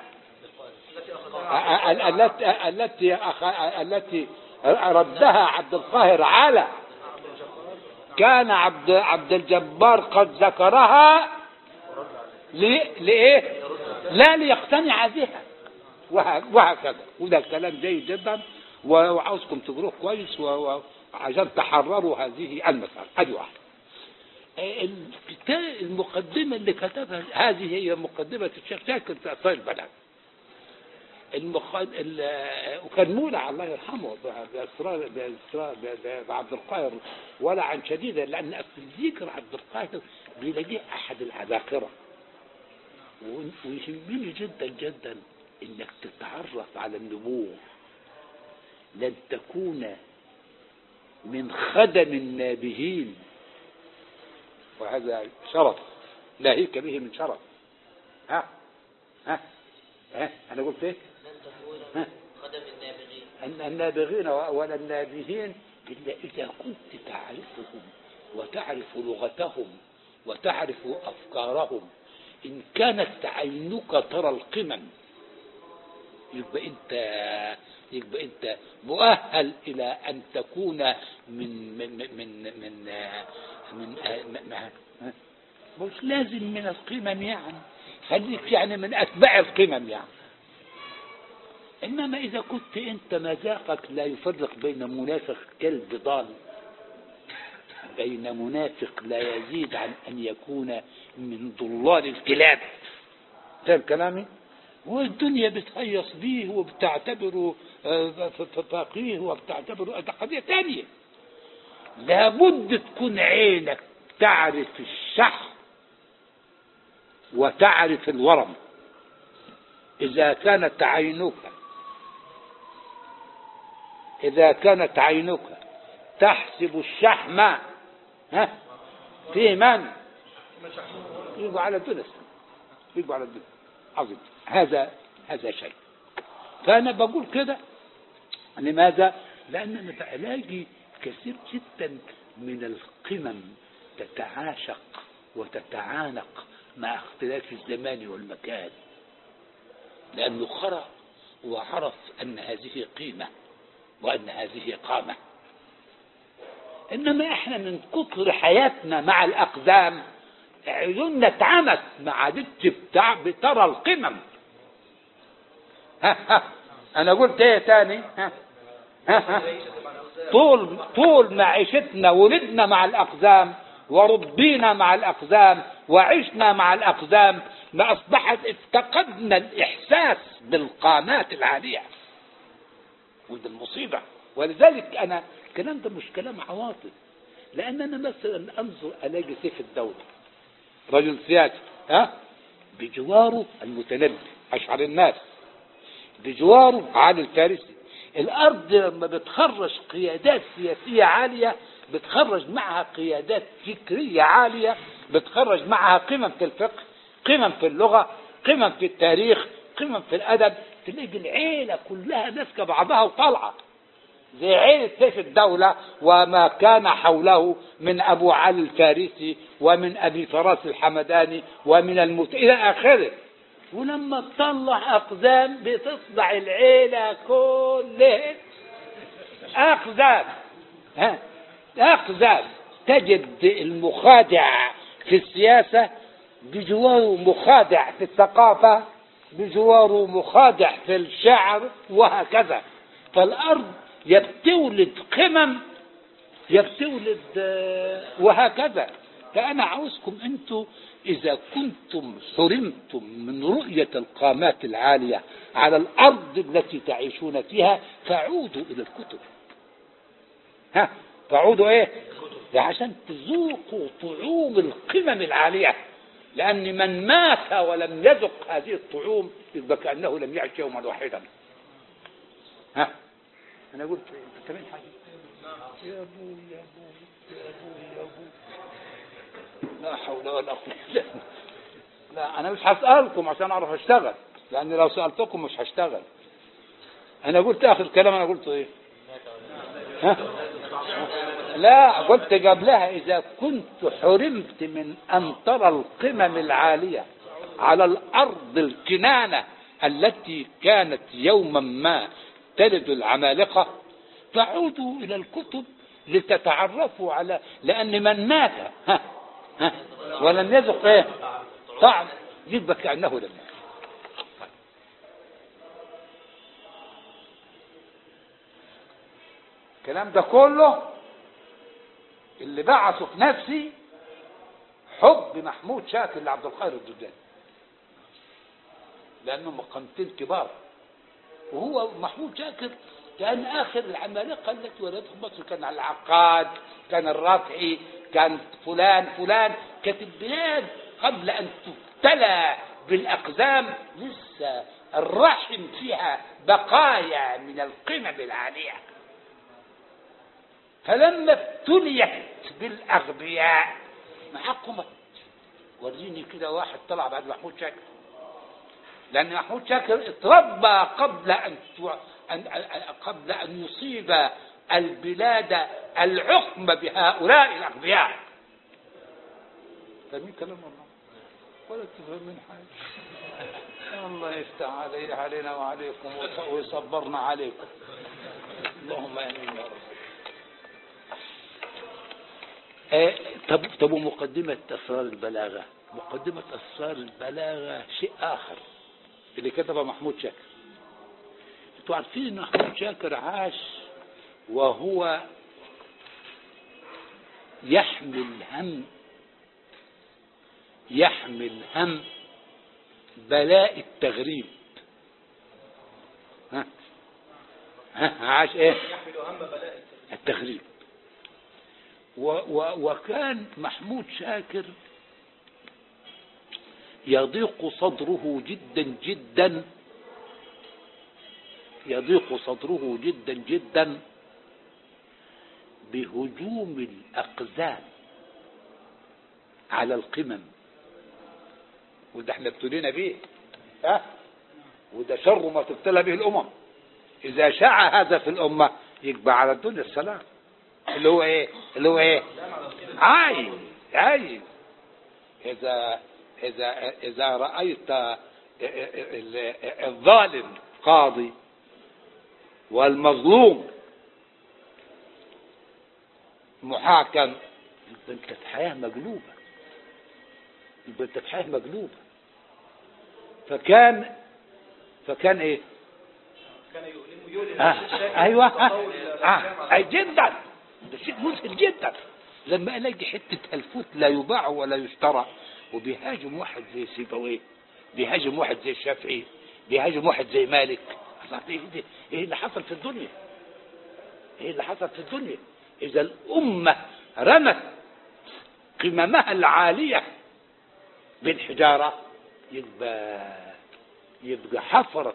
ال- التي التي أخ- التي ردها عبد القاهر على كان عبد عبد الجبار قد ذكرها ل- لإيه؟ لا ليقتنع بها وه- وهكذا وده كلام جيد جدا و- وعاوزكم تقروه كويس و- و- عشان تحرروا هذه المسألة ادي واحدة الكتاب المقدمة اللي كتبها هذه هي مقدمة الشيخ شاكر في أسرار البلاغ المخ... ال... وكان مولع الله يرحمه ب- بأسرار بأسرار ب- ب- بعبد القاهر ولعا شديدا لأن في ذكر عبد القاهر بيلاقيه أحد العباقرة و- ويهمني جدا جدا إنك تتعرف على النبوة لن تكون من خدم النابهين وهذا شرف لاهيك به من شرف ها ها ها انا قلت ايه
لن تكون
ها
خدم النابغين
أن النابغين ولا النابهين إلا إذا كنت تعرفهم وتعرف لغتهم وتعرف أفكارهم إن كانت عينك ترى القمم يبقى أنت يبقى أنت مؤهل إلى أن تكون من من من من من, من, من مش لازم من القمم يعني خليك يعني من أتباع القمم يعني إنما إذا كنت أنت مذاقك لا يفرق بين منافق كلب ضال بين منافق لا يزيد عن أن يكون من ضلال الكلاب فاهم كلامي؟ والدنيا بتهيص بيه وبتعتبره آه، ف- ف- فقيه وبتعتبره ده قضية تانية لابد تكون عينك تعرف الشح وتعرف الورم إذا كانت عينك إذا كانت عينك تحسب الشحم ها في من يجوا على الدنيا يجوا على الدنيا عظيم هذا هذا شيء فأنا بقول كده لماذا؟ لأن أنا بلاقي كثير جدا من القمم تتعاشق
وتتعانق مع اختلاف الزمان والمكان لأنه قرأ وعرف أن هذه قيمة وأن هذه قامة إنما إحنا من كتر حياتنا مع الأقدام عيوننا اتعمت ما عادتش بتاع بترى القمم ها ها أنا قلت إيه تاني ها ها ها طول طول معيشتنا ولدنا مع الأقدام وربينا مع الأقدام وعشنا مع الأقدام ما أصبحت افتقدنا الإحساس بالقامات العالية وده المصيبة ولذلك أنا الكلام ده مش كلام عواطف لأن أنا مثلا أنظر ألاقي سيف الدولة رجل سياسي ها بجواره المتنبي أشعر الناس بجواره علي الفارسي الأرض لما بتخرج قيادات سياسية عالية بتخرج معها قيادات فكرية عالية بتخرج معها قمم في الفقه قمم في اللغة قمم في التاريخ قمم في الأدب تلاقي العيلة كلها ماسكة بعضها وطالعة زي عيلة سيف الدولة وما كان حوله من أبو علي الفارسي ومن أبي فراس الحمداني ومن المت... إلى آخره ولما تطلع أقزام بتصبح العيلة كلها أقزام ها أقزام تجد المخادع في السياسة بجواره مخادع في الثقافة بجواره مخادع في الشعر وهكذا فالأرض يبتولد قمم يبتولد آه، وهكذا فأنا عاوزكم أنتم إذا كنتم حرمتم من رؤية القامات العالية على الأرض التي تعيشون فيها فعودوا إلى الكتب ها فعودوا إيه عشان تذوقوا طعوم القمم العالية لأن من مات ولم يذق هذه الطعوم يبقى كأنه لم يعش يوما واحدا ها أنا قلت أنت كمان حاجة يا أبو يا أبو يا أبو يا أبو لا حول ولا قوة إلا بالله. لا أنا مش هسألكم عشان أعرف أشتغل لأن لو سألتكم مش هشتغل أنا قلت آخر كلام أنا قلت إيه ها؟ لا قلت قبلها إذا كنت حرمت من أن ترى القمم العالية على الأرض الكنانة التي كانت يوما ما تلد العمالقة فعودوا إلى الكتب لتتعرفوا على لأن من مات ها ها ولم يذق إيه طعم يبقى كأنه لم يعش. الكلام ده كله اللي بعثه في نفسي حب محمود شاكر لعبد القادر الجداني لانه مقامتين كبار وهو محمود شاكر كان اخر العمالقه التي ولدتهم مصر كان العقاد كان الرافعي كان فلان فلان كانت البلاد قبل ان تبتلى بالاقزام لسه الرحم فيها بقايا من القمم العاليه فلما ابتليت بالاغبياء ما حقمت وريني كده واحد طلع بعد محمود شاكر لان محمود شاكر اتربى قبل ان تو- أن أن- قبل ان يصيب البلاد العقم بهؤلاء الاغبياء فاهمين كلام الله ولا تفهمين حاجه الله يفتح علي علينا وعليكم ويص- ويصبرنا عليكم اللهم امين يا رب آه، طب طب ومقدمة أسرار البلاغة مقدمة أسرار البلاغة شيء آخر اللي كتبه محمود شاكر انتوا عارفين ان محمود شاكر عاش وهو يحمل هم يحمل هم بلاء التغريب ها ها عاش ايه
يحمل هم بلاء
التغريب و و وكان محمود شاكر يضيق صدره جدا جدا يضيق صدره جدا جدا بهجوم الأقزام على القمم وده احنا ابتلينا بيه ها وده شر ما تبتلى به الأمم إذا شاع هذا في الأمة يبقى على الدنيا السلام اللي هو ايه اللي هو ايه عايز عايز إذا إذا إذا رأيت الظالم قاضي والمظلوم محاكم انت في حياة مقلوبة انت في حياة مقلوبة فكان فكان ايه
كان يؤلم يؤلم
آه
الشاكر
ايوه
تطاول
آه
الأحكام
آه
على
أي جدا ده شيء مذهل جدا لما الاقي حته الفوت لا يباع ولا يشترى وبيهاجم واحد زي سيبويه بيهاجم واحد زي الشافعي بيهاجم واحد زي مالك الله ايه ده ايه اللي حصل في الدنيا ايه اللي حصل في الدنيا اذا الامه رمت قممها العاليه بالحجاره يبقى يبقى حفرت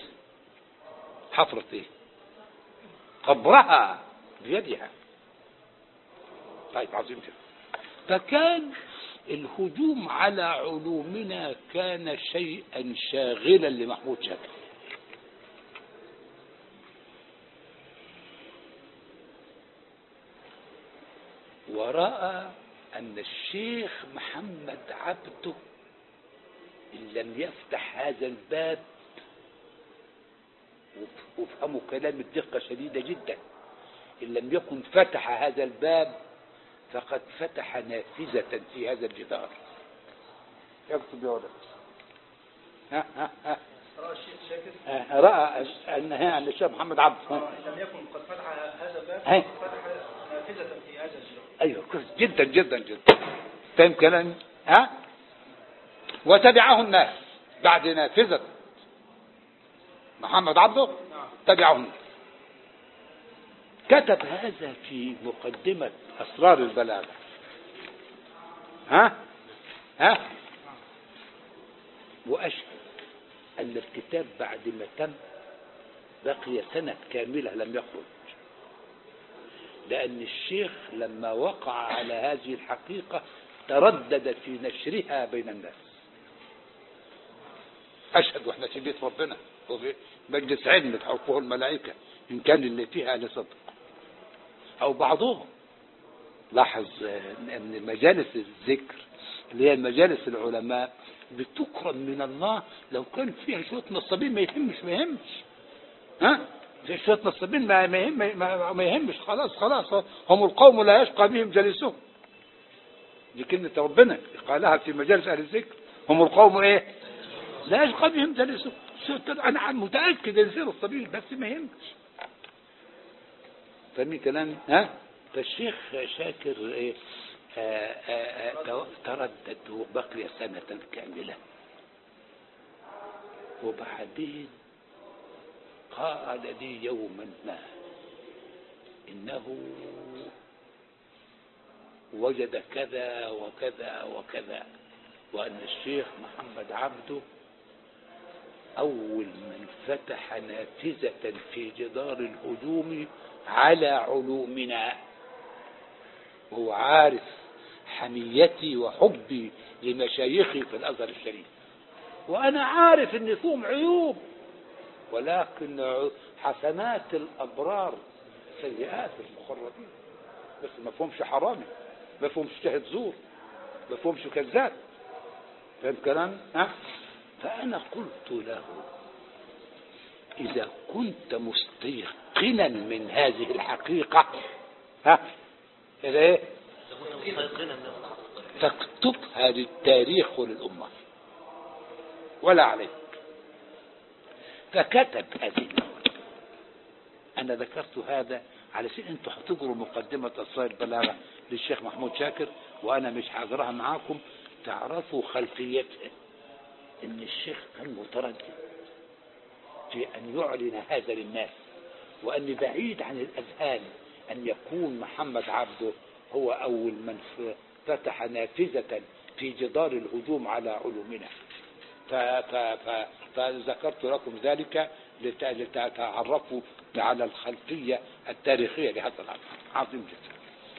حفرت ايه قبرها بيدها طيب عظيم جدا فكان الهجوم على علومنا كان شيئا شاغلا لمحمود شاكر ورأى أن الشيخ محمد عبده إن لم يفتح هذا الباب وافهموا كلام الدقة شديدة جدا إن لم يكن فتح هذا الباب فقد فتح نافذة في هذا الجدار يكتب يا ولد ها ها ها
رأى الشيخ شاكر
آه، رأى أن أن الشيخ محمد عبد
آه، إن لم يكن قد فتح هذا الباب
هاي.
فتح نافذة في هذا الجدار
أيوه كويس جدا جدا جدا فاهم كلامي ها وتبعه الناس بعد نافذة محمد عبده تبعه الناس كتب هذا في مقدمة أسرار البلاغة ها ها وأشهد أن الكتاب بعد ما تم بقي سنة كاملة لم يخرج لأن الشيخ لما وقع على هذه الحقيقة تردد في نشرها بين الناس أشهد وإحنا في بيت ربنا وفي مجلس علم تحوفه الملائكة إن كان اللي فيها لصدق أو بعضهم لاحظ آه، أن مجالس الذكر اللي هي مجالس العلماء بتكرم من الله لو كان فيها شوية نصابين ما يهمش ما يهمش ها في شوية نصابين ما ما يهم ما, ما يهمش خلاص خلاص هم القوم لا يشقى بهم جليسهم دي كلمة ربنا قالها في مجالس أهل الذكر هم القوم إيه لا يشقى بهم جليسهم أنا متأكد إن يصير الصبي بس ما يهمش فاهمين كلامي ها فالشيخ شاكر إيه آه، آه، آه، تردد وبقي سنة كاملة وبعدين قال لي يوما ما إنه وجد كذا وكذا وكذا وأن الشيخ محمد عبده أول من فتح نافذة في جدار الهجوم على علومنا هو عارف حميتي وحبي لمشايخي في الأزهر الشريف وأنا عارف إن فيهم عيوب ولكن حسنات الأبرار سيئات المخربين بس ما فهمش حرامي ما فهمش شاهد زور ما فهمش كذاب فاهم كلام ها فأنا قلت له إذا كنت مستيقنا من هذه الحقيقة ها إذا إيه تكتبها للتاريخ وللأمة ولا عليك فكتب هذه النوت أنا ذكرت هذا علشان أنتوا هتقروا مقدمة أسرار البلاغة للشيخ محمود شاكر وأنا مش هقراها معاكم تعرفوا خلفيتها إن الشيخ كان متردد في أن يعلن هذا للناس وأن بعيد عن الأذهان أن يكون محمد عبده هو أول من فتح نافذة في جدار الهجوم على علومنا ف ف ف فذكرت لكم ذلك لت- لتتعرفوا على الخلفية التاريخية لهذا الأمر عظيم جدا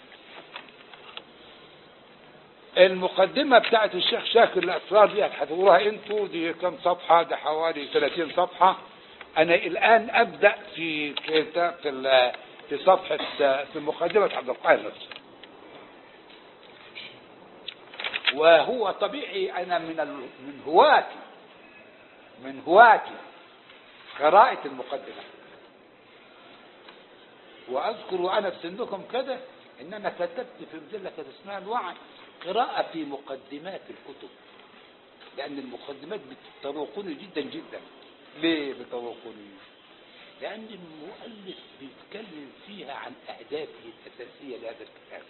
المقدمة بتاعت الشيخ شاكر الأسرار دي هتحضروها انتوا دي كم صفحة ده حوالي 30 صفحة أنا الآن أبدأ في كتاب في ال- في صفحة في مقدمة عبد القاهر نفسه وهو طبيعي أنا من ال... من هواتي من هواتي قراءة المقدمة وأذكر وأنا في سنكم كده إن أنا كتبت في مجلة كانت اسمها الوعي قراءة في مقدمات الكتب لأن المقدمات بتطوقني جدا جدا ليه بتطوقني؟ لأن المؤلف بيتكلم فيها عن أهدافه الأساسية لهذا الكتاب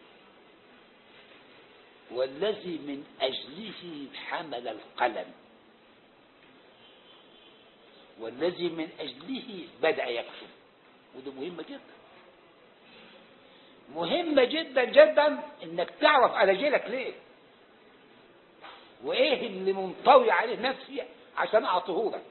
والذي من أجله حمل القلم والذي من أجله بدأ يكتب وده مهمة جدا مهمة جدا جدا انك تعرف انا جاي لك ليه وايه اللي منطوي عليه نفسي عشان اعطيه لك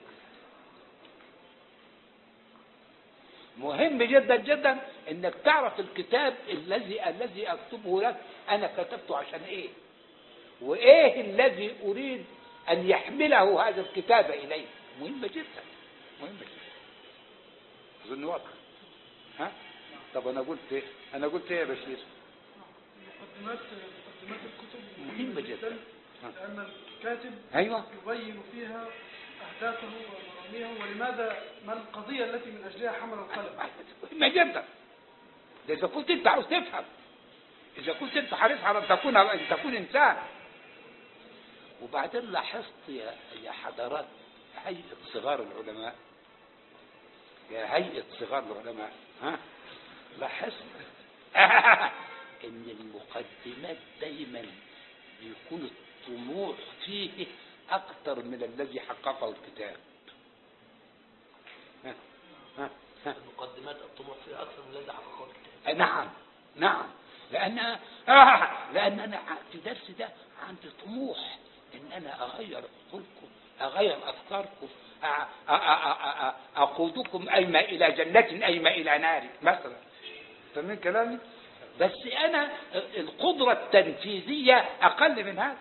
مهم جدا جدا انك تعرف الكتاب الذي الذي اكتبه لك انا كتبته عشان ايه وايه الذي اريد ان يحمله هذا الكتاب اليه مهمة جدا مهمة جدا اظن واضح ها طب انا قلت ايه انا قلت ايه يا بشير
مقدمات مقدمات الكتب
مهمة جدا.
لأن الكاتب
ايوه
يبين فيها أهدافه ومراميه ولماذا ما القضية التي من أجلها حمل القلم
مهمة جدا ده إذا كنت أنت عاوز تفهم إذا كنت أنت حريص على أن تكون أن تكون إنسان وبعدين لاحظت يا يا حضرات هيئة صغار العلماء يا هيئة صغار العلماء ها لاحظت إن المقدمات دايما بيكون الطموح فيه أكثر من الذي حققه الكتاب ها ها ها
المقدمات الطموح فيها أكثر من الذي حققه الكتاب
نعم نعم لأن آه لأن أنا في درس ده عندي طموح إن أنا أغير عقولكم أغير أفكاركم أ- أ- أ- أ- أ- أقودكم أيما إلى جنة أيما إلى نار مثلا فاهمين كلامي؟ بس أنا القدرة التنفيذية أقل من هذا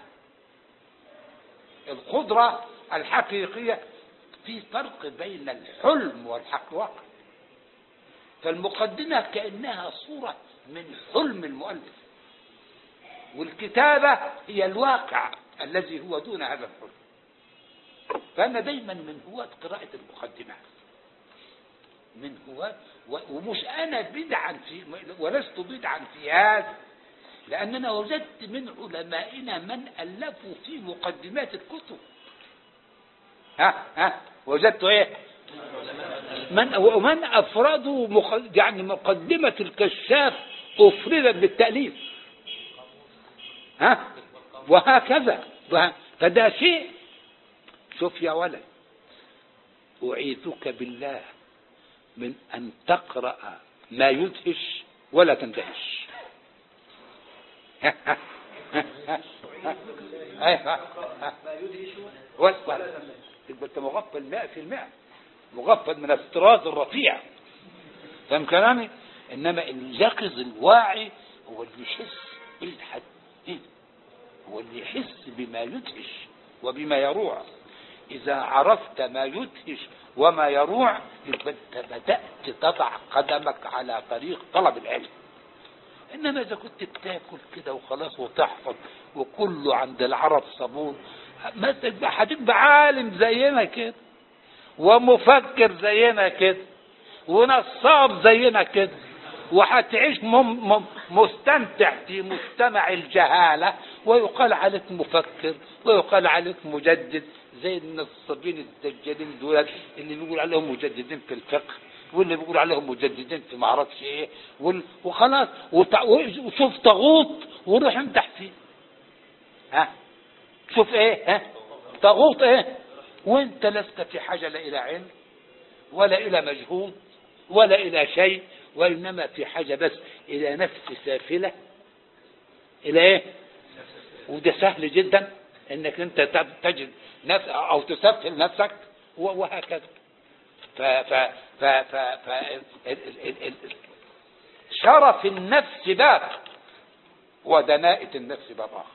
القدرة الحقيقية في فرق بين الحلم والحق واقع فالمقدمة كأنها صورة من حلم المؤلف والكتابة هي الواقع الذي هو دون هذا الحلم فأنا دايما من هواة قراءة المقدمات من هواة و- ومش أنا بدعا في ولست بدعا في هذا لأننا وجدت من علمائنا من ألفوا في مقدمات الكتب ها ها وجدت ايه من ومن افردوا مق- يعني مقدمة الكشاف افردت بالتأليف ها وهكذا وه- فده شيء شوف يا ولد أعيذك بالله من أن تقرأ ما يدهش ولا تندهش ها ها ها ها ها ها ها
ما يدهش
ولا تبقى انت مغفل 100% مغفل من الطراز الرفيع فاهم كلامي؟ انما اليقظ الواعي هو اللي يحس بالحد هو اللي يحس بما يدهش وبما يروع اذا عرفت ما يدهش وما يروع يبقى انت بدات تضع قدمك على طريق طلب العلم انما اذا كنت بتاكل كده وخلاص وتحفظ وكله عند العرب صابون ما تبقى هتبقى عالم زينا كده ومفكر زينا كده ونصاب زينا كده وهتعيش مم مم مستمتع في مجتمع الجهالة ويقال عليك مفكر ويقال عليك مجدد زي النصابين الدجالين دول اللي بيقول عليهم مجددين في الفقه واللي بيقول عليهم مجددين في ما اعرفش ايه وال- وخلاص وتع- وشوف طاغوت وروح امدح فيه ها شوف ايه ها طاغوت ايه وانت لست في حاجة لا الى علم ولا الى مجهود ولا الى شيء وانما في حاجة بس الى نفس سافلة الى ايه وده سهل جدا انك انت تب- تجد نفس او تسفل نفسك و- وهكذا ف ف ف ف ف ال- ال- ال- ال- شرف النفس باب ودناءة النفس باب اخر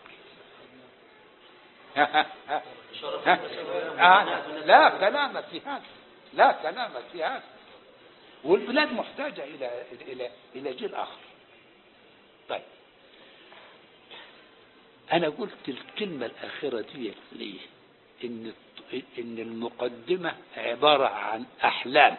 ها ها ها ها؟ آه، لا كلام في هذا لا كلام في هذا والبلاد محتاجة إلى إلى إلى جيل آخر طيب أنا قلت الكلمة الأخيرة دي ليه؟ إن إن المقدمة عبارة عن أحلام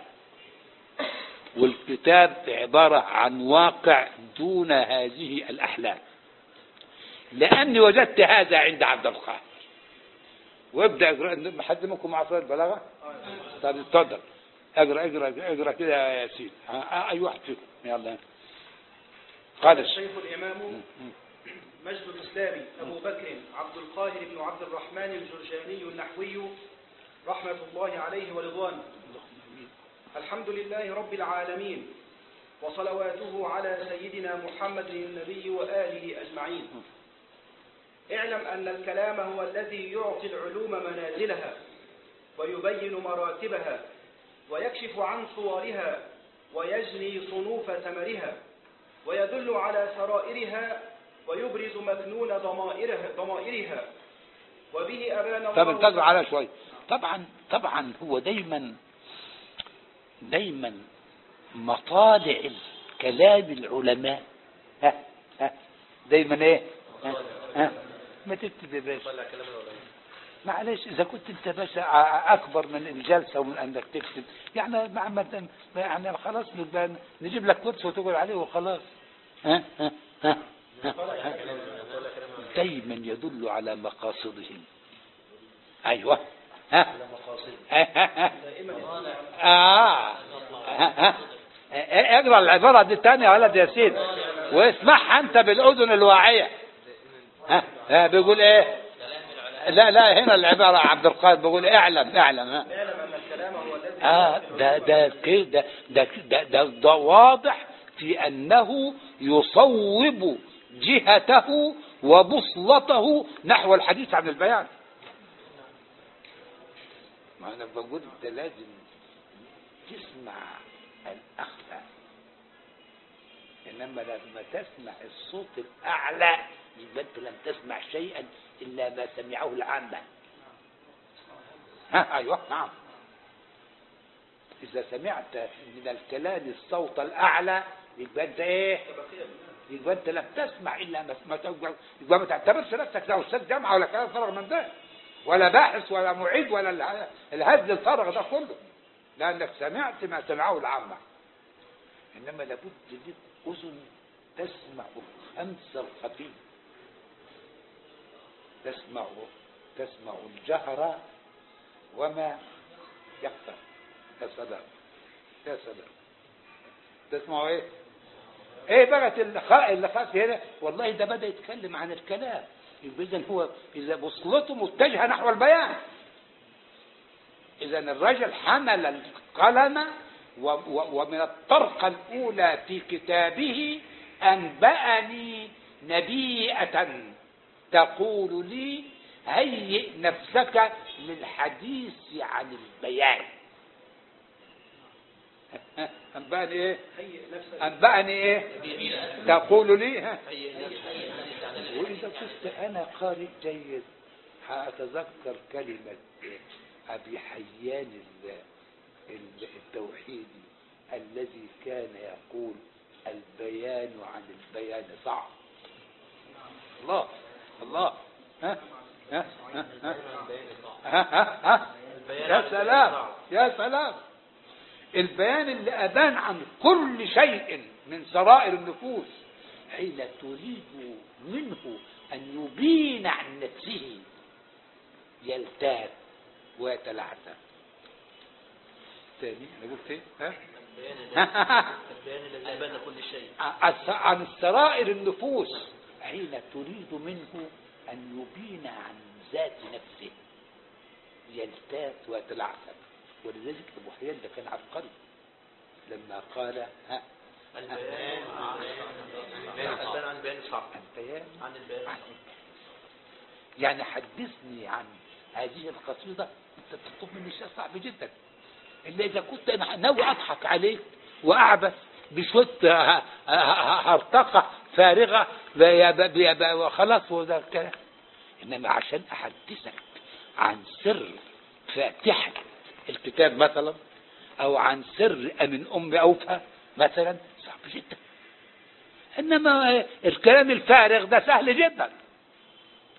والكتاب عبارة عن واقع دون هذه الأحلام لأني وجدت هذا عند عبد القادر وابدأ اقرأ حد منكم عصر البلاغة؟ طب اتفضل اقرأ اقرأ اقرأ كده يا ياسين آه، آه، أي واحد فيكم يلا قال الشيخ
الشيخ الإمام مجد الإسلام أبو بكر عبد القاهر بن عبد الرحمن الجرجاني النحوي رحمة الله عليه ورضوانه الحمد لله رب العالمين وصلواته على سيدنا محمد النبي وآله أجمعين اعلم أن الكلام هو الذي يعطي العلوم منازلها ويبين مراتبها ويكشف عن صورها ويجني صنوف ثمرها ويدل على سرائرها ويبرز مكنون ضمائرها, ضمائرها وبه أبان
طب
الله
انتظروا على شوي طبعا طبعا هو دايما دايما مطالع كلام العلماء ها ها دايما ايه ها ها ما تكتب يا باشا
طلع كلام العلماء
معلش اذا كنت انت باشا ع- اكبر من الجلسه ومن انك تكتب يعني مع ما يعني خلاص نبقى نجيب لك كرسي وتقعد عليه وخلاص ها ها ها, ها, ها. دايما يدل على مقاصدهم ايوه ها ها ها ها اه ها ها اقرا العباره دي تاني يا ولد يا سيدي واسمعها انت بالاذن الواعيه ها ها بيقول ايه لا لا هنا العباره عبد القادر بيقول اعلم اعلم ها
اعلم أن الكلام هو الذي
آه ده ده كده ده ده, ده, ده واضح في أنه يصوب جهته وبصلته نحو الحديث عن البيان ما أنا بقول أنت لازم تسمع الأخفى إنما لما تسمع الصوت الأعلى يبقى أنت لم تسمع شيئا إلا ما سمعه العامة ها أيوه نعم إذا سمعت من الكلام الصوت الأعلى يبقى أنت إيه؟ يبقى أنت لم تسمع إلا ما ما تقبل- يبقى ما تعتبرش نفسك لا أستاذ جامعة ولا كلام فارغ من ده ولا باحث ولا معيد ولا اله- الهزل الفارغ ده كله لأنك سمعت ما سمعه العامة إنما لابد لك أذن تسمع الخمس الخفي تسمع تسمع الجهر وما يخفى يا سلام يا سلام تسمعوا ايه ايه بقت اللقاء اللي خاف هنا والله ده بدا يتكلم عن الكلام يبقى اذا هو اذا بوصلته متجهه نحو البيان اذا الرجل حمل القلم و و ومن الطرقه الاولى في كتابه انباني نبيئه تقول لي هيئ نفسك للحديث عن البيان أنبأني إيه؟
هيئ نفسك
أنبأني إيه؟ تقول لي ها؟ وإذا كنت أنا قارئ جيد هأتذكر كلمة أبي حيان ال- ال- التوحيدي الذي كان يقول البيان عن البيان صعب الله الله ها ها ها ها ها ها ها يا سلام يا سلام البيان اللي أبان عن كل شيء من سرائر النفوس حين تريد منه أن يبين عن نفسه يلتاب ويتلعثم تاني أنا قلت إيه؟ ها؟
البيان الذي أبان كل شيء
عن- عن سرائر النفوس حين تريد منه أن يبين عن ذات نفسه يلتات ويتلعثم ولذلك أبو حيان ده كان عبقري لما قال ها
البيان البيان عن البيان صعب
البيان
عن البيان
عن يعني حدثني عن هذه القصيدة انت تطلب مني شيء صعب جدا إلا إذا كنت أنا ناوي أضحك عليك وأعبث بشوية ه- ه- هرطقة فارغة ب- ب- ب- ب- وخلاص وده الكلام إنما عشان أحدثك عن سر فاتحة الكتاب مثلا أو عن سر من أم أوفى مثلا صعب جدا إنما الكلام الفارغ ده سهل جدا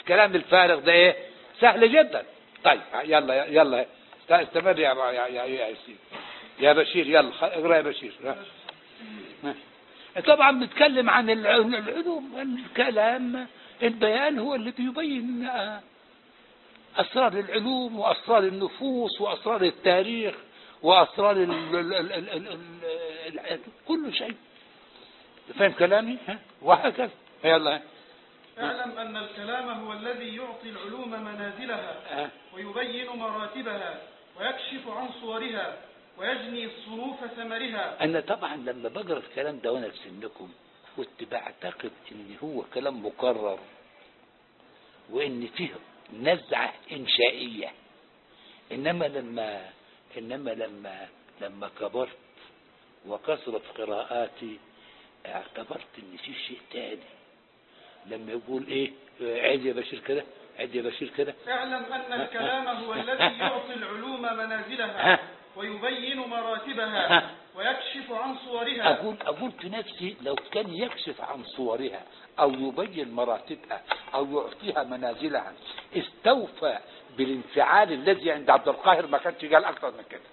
الكلام الفارغ ده ايه سهل جدا طيب يلا يلا استمر يا يا يا, يا, ياسين. يا بشير يلا خ- اقرا يا بشير ها. ها. طبعا بنتكلم عن الع- العلوم الكلام البيان هو اللي بيبين آه، أسرار العلوم وأسرار النفوس وأسرار التاريخ وأسرار ال ال ال ال ال ال ال كل شيء فاهم كلامي ها؟ وهكذا يلا
اعلم أن الكلام هو الذي يعطي العلوم منازلها
ها.
ويبين مراتبها ويكشف عن صورها ويجني صنوف ثمرها
أنا طبعا لما بقرأ الكلام ده وأنا في سنكم كنت بعتقد إن هو كلام مكرر وإن فيه نزعة إنشائية إنما لما إنما لما لما كبرت وكثرت قراءاتي اعتبرت إن في شيء تاني لما يقول إيه عيد يا بشير كده عيد يا بشير كده
اعلم أن الكلام هو الذي يعطي العلوم منازلها ويبين مراتبها ويكشف عن صورها
أقول أقول في نفسي لو كان يكشف عن صورها أو يبين مراتبها أو يعطيها منازلها استوفى بالانفعال الذي عند عبد القاهر ما كانش قال أكثر من كده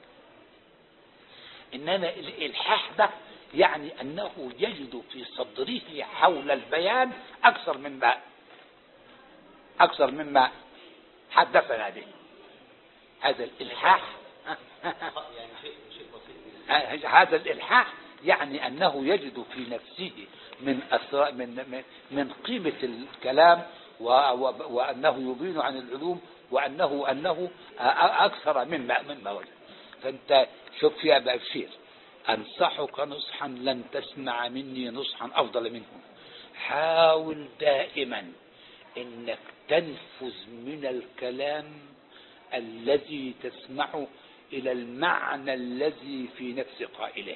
إنما الإلحاح ده يعني أنه يجد في صدره حول البيان أكثر مما أكثر مما حدثنا به هذا الإلحاح
يعني شيء شيء بسيط
هذا الإلحاح يعني أنه يجد في نفسه من أسرار من من, من قيمة الكلام و و وأنه يبين عن العلوم وأنه أنه أ- أكثر مما مما وجد فأنت شوف يا بشير أنصحك نصحا لن تسمع مني نصحا أفضل منه حاول دائما انك تنفذ من الكلام الذي تسمعه الى المعنى الذي في نفس قائله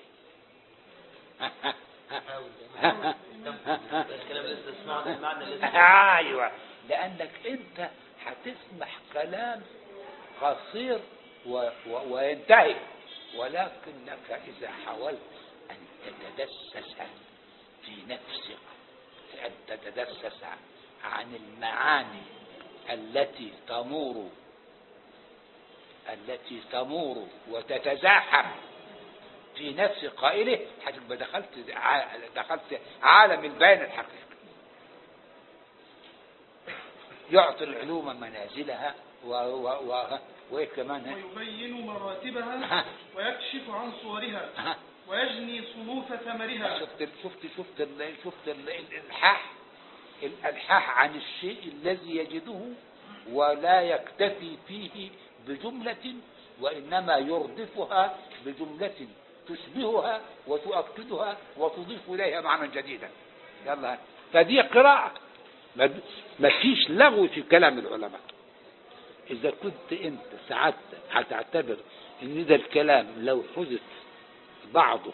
الكلام اللي تسمعه ده المعنى الذي
ايوه لانك انت هتسمع كلام قصير و... و... وينتهي ولكنك اذا حاولت ان تتدسس في نفسك ان تتدسس عن المعاني التي تمور التي تمور وتتزاحم في نفس قائله هتبقى دخلت ع- دخلت عالم البيان الحقيقي يعطي العلوم منازلها و و و وايه كمان ها؟
ويبين مراتبها ويكشف عن صورها
ها؟
ويجني صنوف ثمرها
شفت شفت شفت ال- شفت ال- الالحاح الالحاح عن الشيء الذي يجده ولا يكتفي فيه بجملة وإنما يردفها بجملة تشبهها وتؤكدها وتضيف إليها معنى جديدا يلا فدي قراءة ما ما فيش لغو في كلام العلماء إذا كنت أنت ساعات هتعتبر إن ده الكلام لو حدث بعضه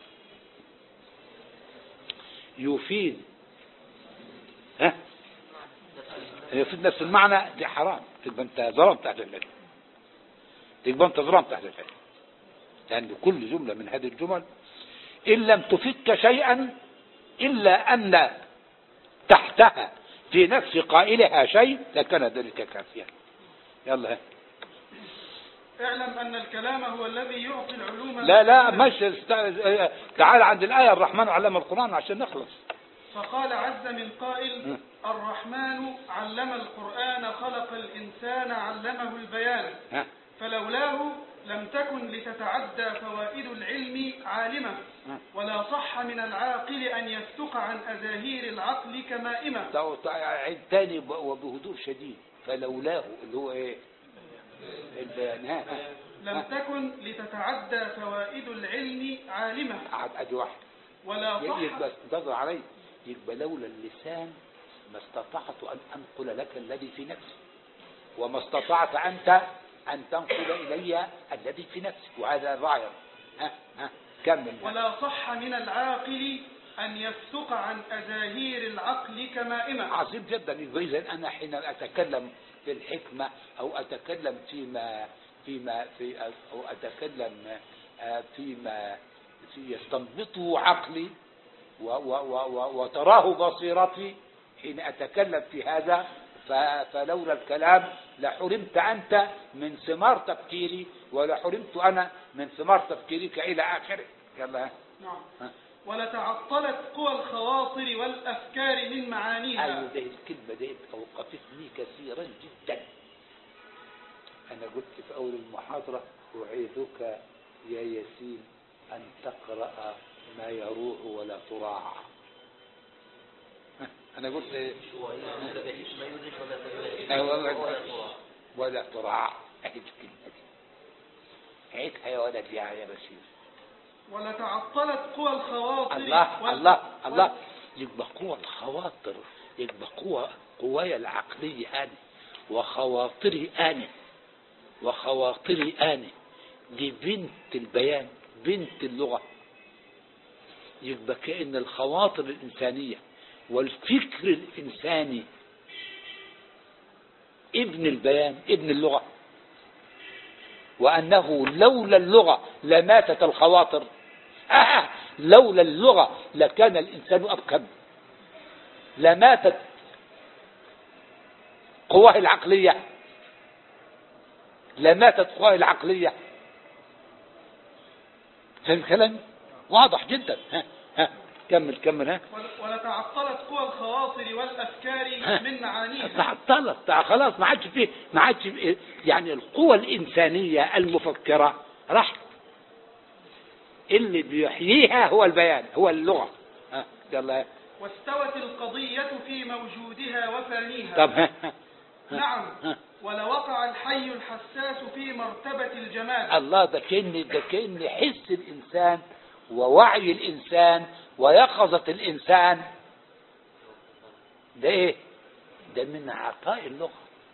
يفيد ها يفيد نفس المعنى دي حرام تبقى انت ظلمت اهل العلم تبقى انت ظلمت اهل العلم لان كل جمله من هذه الجمل ان لم تفك شيئا الا ان تحتها في نفس قائلها شيء لكان ذلك كافيا يلا ها.
اعلم أن الكلام هو الذي يعطي العلوم
لا لا
منازلها.
مش است- تعال عند الآية الرحمن علم القرآن عشان نخلص
فقال عز من قائل الرحمن علم القرآن خلق الإنسان علمه البيان
ها
فلولاه لم تكن لتتعدى فوائد العلم عالمة ولا صح من العاقل أن يفتق عن أزاهير العقل كمائمة
تو- تو- عيد تاني ب- وبهدوء شديد فلولاه اللي هو ايه البيان ها ها.
لم تكن لتتعدى فوائد العلم عالمة
قعد ادي واحد
ولا صح
يبقى انتظر علي يبقى لولا اللسان ما استطعت ان انقل لك الذي في نفسي وما استطعت انت ان تنقل الي الذي في نفسك وهذا ظاهر ها ها كمل
ولا صح من العاقل أن يفتق عن أزاهير العقل كمائمة
عظيم جدا إذا أنا حين أتكلم في الحكمة أو أتكلم فيما فيما في أو أتكلم آه، فيما في يستنبطه عقلي و و و و وتراه بصيرتي حين أتكلم في هذا ف- فلولا الكلام لحرمت أنت من ثمار تفكيري ولحرمت أنا من ثمار تفكيرك إلى آخره يلا ها.
نعم
ها.
ولتعطلت قوى الخواطر والأفكار من معانيها
أيوة ده الكلمة دي أوقفتني كثيرا جدا أنا قلت في أول المحاضرة أعيذك يا ياسين أن تقرأ ما يروح ولا تراع ها، أنا قلت إيه؟ أيوة، ولا تراع أهي الكلمة دي عيدها يا ولد يا يا بشير
ولتعطلت قوى الخواطر
الله
وال-
الله الله يبقى قوة الخواطر يبقى قوة قوايا العقلية أنا وخواطري أنا وخواطري أنا دي بنت البيان بنت اللغة يبقى كأن الخواطر الإنسانية والفكر الإنساني ابن البيان ابن اللغة وأنه لولا اللغة لماتت الخواطر آه لولا اللغة لكان الإنسان أبكم لماتت قواه العقلية لماتت قواه العقلية فهم كلامي واضح جدا ها ها كمل كمل ها
ول- ولتعطلت قوى الخواطر والأفكار
ها.
من معانيها
تعطلت تع- خلاص ما عادش فيه ما عادش فيه- يعني القوى الإنسانية المفكرة راحت اللي بيحييها هو البيان هو اللغة ها يلا
واستوت القضية في موجودها وفانيها
طب ها ها
نعم
ها.
ولوقع الحي الحساس في مرتبة الجماد
الله ده كأن ده كأن حس الإنسان ووعي الإنسان ويقظة الإنسان ده إيه؟ ده من عطاء اللغة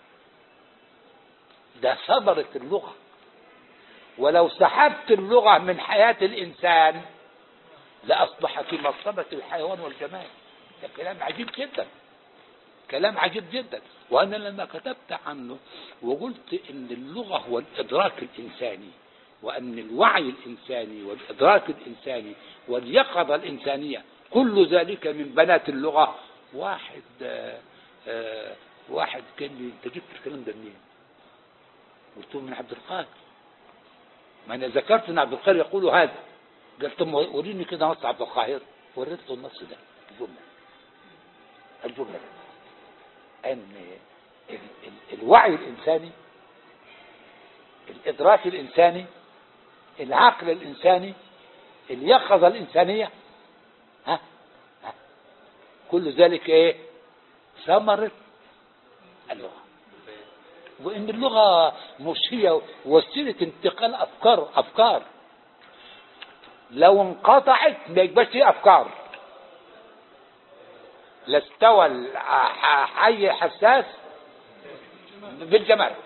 ده ثمرة اللغة ولو سحبت اللغة من حياة الإنسان لأصبح في مرتبة الحيوان والجمال ده كلام عجيب جدا كلام عجيب جدا وأنا لما كتبت عنه وقلت إن اللغة هو الإدراك الإنساني وأن الوعي الإنساني والإدراك الإنساني واليقظة الإنسانية كل ذلك من بنات اللغة واحد آه آه واحد كان لي أنت جبت الكلام ده منين؟ قلت له من عبد القادر ما أنا ذكرت أن عبد القادر يقول هذا قال طب وريني كده نص عبد القاهر وريت له النص ده الجملة الجملة أن ال ال الوعي الإنساني الإدراك الإنساني العقل الإنساني اليقظة الإنسانية ها ها كل ذلك إيه ثمرة اللغة وإن اللغة مش هي وسيلة انتقال أفكار أفكار لو انقطعت ما يبقاش هي أفكار لاستوى الحي حساس بالجمال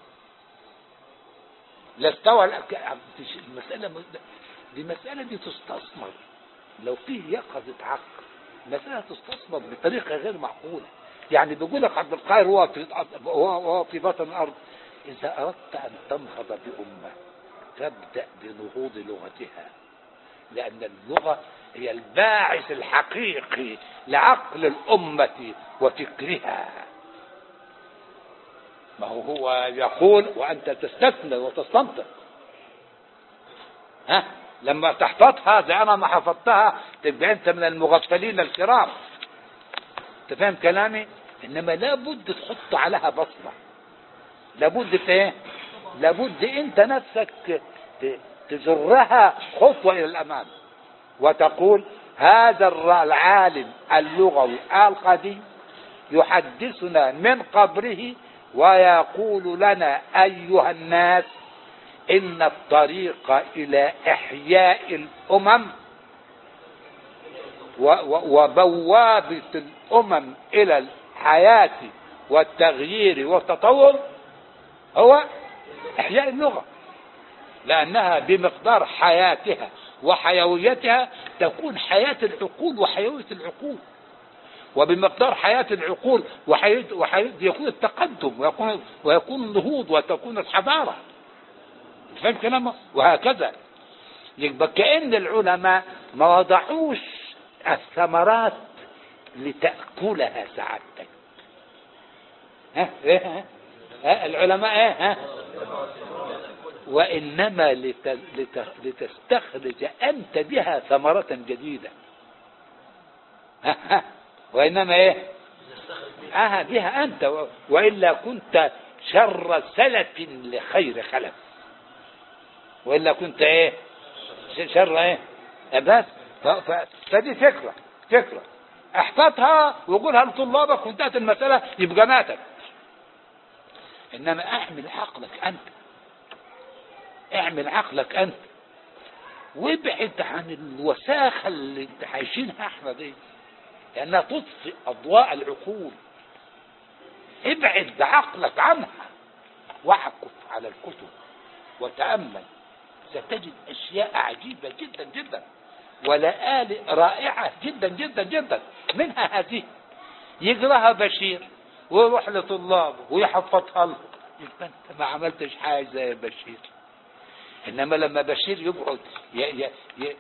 لاستوى الأك- المسألة دي مسألة دي تستثمر لو فيه يقظة عقل مسألة تستثمر بطريقة غير معقولة يعني بيقول لك عبد القاهر هو في هو هو في بطن الأرض إذا أردت أن تنهض بأمة فابدأ بنهوض لغتها لأن اللغة هي الباعث الحقيقي لعقل الأمة وفكرها ما هو هو يقول وأنت تستثمر وتستنطق ها لما تحفظها زي أنا ما حفظتها تبقى أنت من المغفلين الكرام أنت فاهم كلامي إنما لابد تحط عليها بصمة لابد في إيه لابد أنت نفسك ت- تجرها خطوة إلى الأمام وتقول هذا الر- العالم اللغوي القديم يحدثنا من قبره ويقول لنا أيها الناس إن الطريق إلى إحياء الأمم و- و- وبوابة الأمم إلى الحياة والتغيير والتطور هو إحياء اللغة لأنها بمقدار حياتها وحيويتها تكون حياة العقول وحيوية العقول وبمقدار حياة العقول وحيوية وحيوية يكون التقدم ويكون ويكون النهوض وتكون الحضارة فاهم كلامه وهكذا يبقى كأن العلماء ما وضعوش الثمرات لتأكلها سعادتك ها إيه ها ها العلماء ايه ها وإنما لت... لت... لتستخرج أنت بها ثمرة جديدة ها ها وإنما إيه آه بها أنت و... وإلا كنت شر سلف لخير خلف وإلا كنت إيه ش- شر إيه بس ف... ف... فدي فكرة فكرة احفظها وقولها لطلابك وانتهت المسألة يبقى ماتت إنما اعمل عقلك أنت اعمل عقلك أنت وابعد عن الوساخة اللي انت عايشينها احنا دي لأنها تطفئ أضواء العقول ابعد عقلك عنها واعكف على الكتب وتأمل ستجد أشياء عجيبة جدا جدا ولآلئ رائعة جدا جدا جدا منها هذه يقراها بشير ويروح لطلابه ويحفظها له يبقى انت ما عملتش حاجة زي بشير انما لما بشير يقعد ي... ي... ي...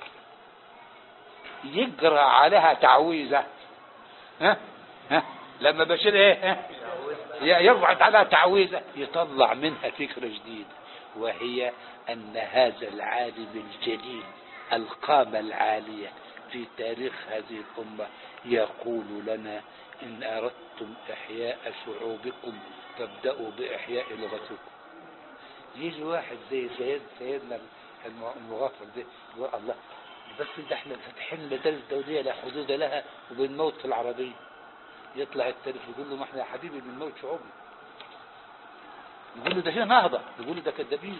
يقرا عليها تعويذه ها ها لما بشير ايه ها ي- يقعد عليها تعويذه يطلع منها فكره جديده وهي ان هذا العالم الجليل القامه العاليه في تاريخ هذه الامه يقول لنا ان اردتم احياء شعوبكم فابداوا باحياء لغتكم يجي واحد زي سيد سيدنا الم- المغفر ده يقول الله بس ده احنا فاتحين مدارس دوليه لا حدود لها وبنموت في العربيه يطلع التاريخ يقول له ما احنا يا حبيبي بنموت شعوبنا يقول له ده هنا نهضه يقول له ده كذابين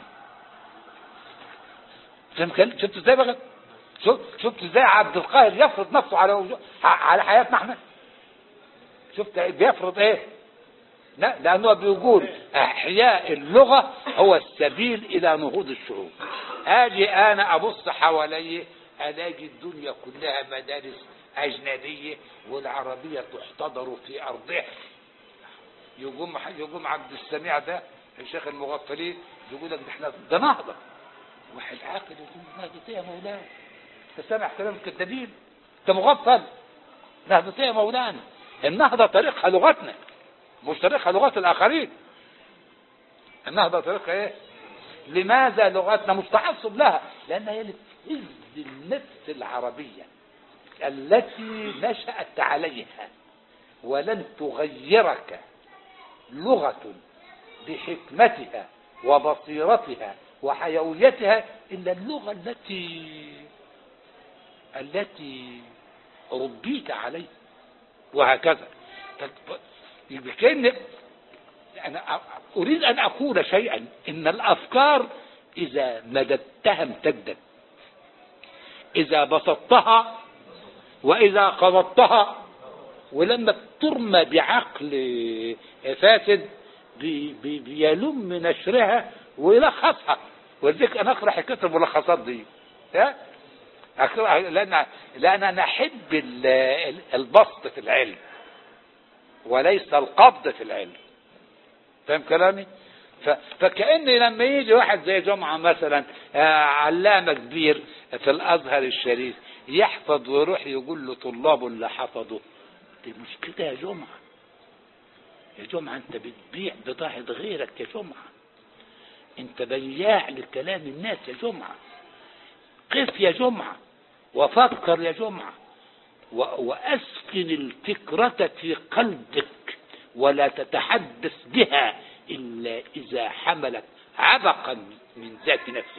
فهم كل- شفت ازاي بقى شفت شفت ازاي عبد القاهر يفرض نفسه على وجو- على حياتنا احنا شفت بيفرض ايه لا لأنه بيقول إحياء اللغة هو السبيل إلى نهوض الشعوب أجي أنا أبص حوالي ألاقي الدنيا كلها مدارس أجنبية والعربية تحتضر في أرضها يقوم يقوم عبد السميع ده الشيخ المغفلين يقول لك ده احنا ده نهضة واحد عاقل يقول نهضة يا مولانا انت سامع كلام الكذابين انت مغفل نهضة يا مولانا النهضة طريقها لغتنا مش طريقها لغات الآخرين النهضة طريقها إيه لماذا لغتنا مش تعصب لها لأنها هي اللي تهز النفس العربية التي نشأت عليها ولن تغيرك لغة بحكمتها وبصيرتها وحيويتها إلا اللغة التي التي ربيت عليها وهكذا ف- يبقى كأن أنا أ- أريد أن أقول شيئا إن الأفكار إذا مددتها امتدت إذا بسطتها وإذا قبضتها ولما ترمى بعقل فاسد بي بي بيلم نشرها ويلخصها ولذلك أنا أقرأ حكاية الملخصات دي ها؟ أقرأ لأن لأن أنا أحب ال- ال- البسط في العلم وليس القبض في العلم فاهم كلامي ف... فكأني لما يجي واحد زي جمعة مثلا آه، علامة كبير في الأزهر الشريف يحفظ ويروح يقول له طلابه اللي حفظوا دي مش كده يا جمعة يا جمعة انت بتبيع بضاعة غيرك يا جمعة انت بياع لكلام الناس يا جمعة قف يا جمعة وفكر يا جمعة و- وأسكن الفكرة في قلبك ولا تتحدث بها إلا إذا حملت عبقا من ذات نفسك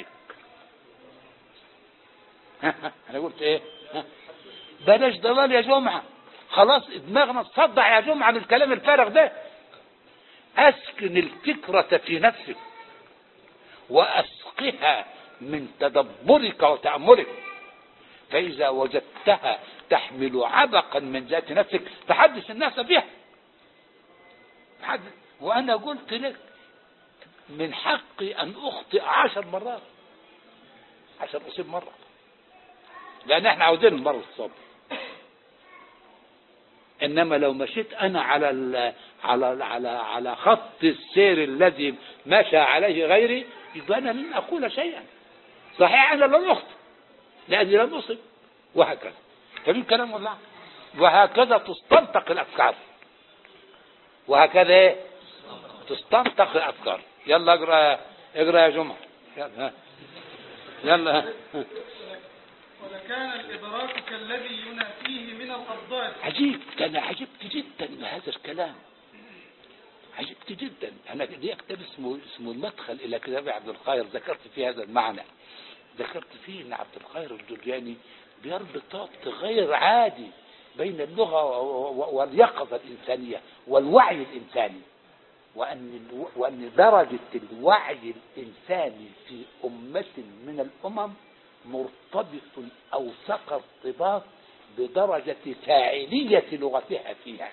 ها ها أنا قلت إيه ها؟ بلاش ضلال يا جمعة خلاص دماغنا تصدع يا جمعة من الكلام الفارغ ده أسكن الفكرة في نفسك وأسقها من تدبرك وتأملك فإذا وجدتها تحمل عبقا من ذات نفسك فحدث الناس بها حدث وأنا قلت لك من حقي أن أخطئ عشر مرات عشان أصيب مرة لأن احنا عاوزين المرة الصبر إنما لو مشيت أنا على ال على ال على على خط السير الذي مشى عليه غيري يبقى أنا لن أقول شيئا صحيح أنا لن أخطئ لأني لم أصب وهكذا فمن كلام الله وهكذا تستنطق الأفكار وهكذا إيه؟ تستنطق الافكار يلا اقرا اقرا يا جمعه يلا ها. يلا ها.
ولكان الإدراك كالذي ينافيه من الأضداد
عجيب انا عجبت جدا بهذا الكلام عجبت جدا انا دي كتاب اسمه اسمه المدخل الى كتاب عبد القاهر ذكرت فيه هذا المعنى ذكرت فيه ان عبد القاهر الجرجاني بيربط ربط غير عادي بين اللغه و- و- واليقظه الانسانيه والوعي الانساني وان الو- وان درجه الوعي الانساني في امه من الامم مرتبط اوثق ارتباط بدرجه فاعليه لغتها فيها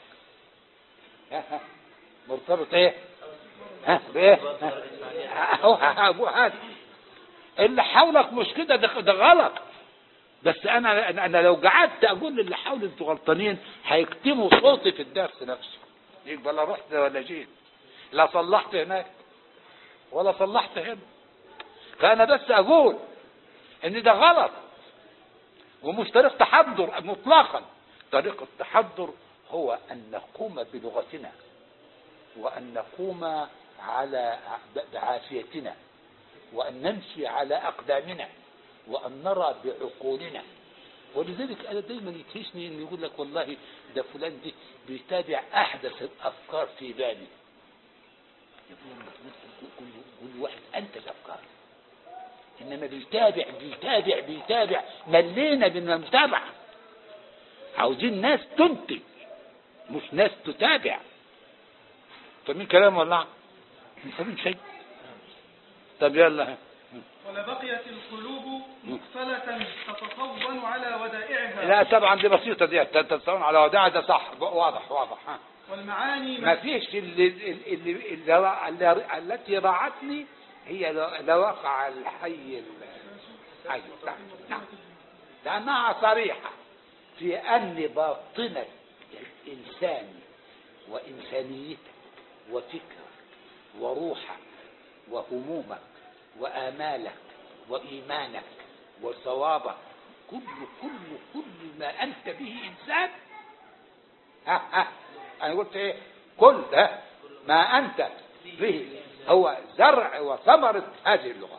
ها ها مرتبط ايه ها بايه ها هو- ها- هو هذا اللي حولك مش كده ده ده غلط بس انا انا أنا لو قعدت اقول للي حولي انتوا غلطانين هيكتموا صوتي في الدرس نفسه يبقى لا رحت ولا جيت لا صلحت هناك ولا صلحت هنا فانا بس اقول ان ده غلط ومش طريق تحضر مطلقا طريق التحضر هو ان نقوم بلغتنا وان نقوم على بعافيتنا وأن نمشي على أقدامنا وأن نرى بعقولنا ولذلك أنا دايما يدهشني إن يقول لك والله ده فلان دي بيتابع أحدث الأفكار في بالي يقول لك مثل كل كل واحد أنتج أفكار إنما بيتابع بيتابع بيتابع ملينا من المتابعة عاوزين ناس تنتج مش ناس تتابع فمين كلام ولا مش فاهمين شيء طب يلا
ولبقيت القلوب مقفلة تتصون على ودائعها
لا طبعا دي بسيطة دي تتصون على وداع ده صح واضح واضح ها.
والمعاني
ما فيش اللي, اللي, اللي, اللي التي راعتني هي لو- لواقع الحي ال- أيوة نعم نعم لأنها صريحة في أن باطنك الإنساني وإنسانيتك وفكرك وروحك وهمومك وآمالك وإيمانك وصوابك كل كل كل ما أنت به إنسان ها ها أنا قلت إيه كل ها ما أنت به هو زرع وثمرة هذه اللغة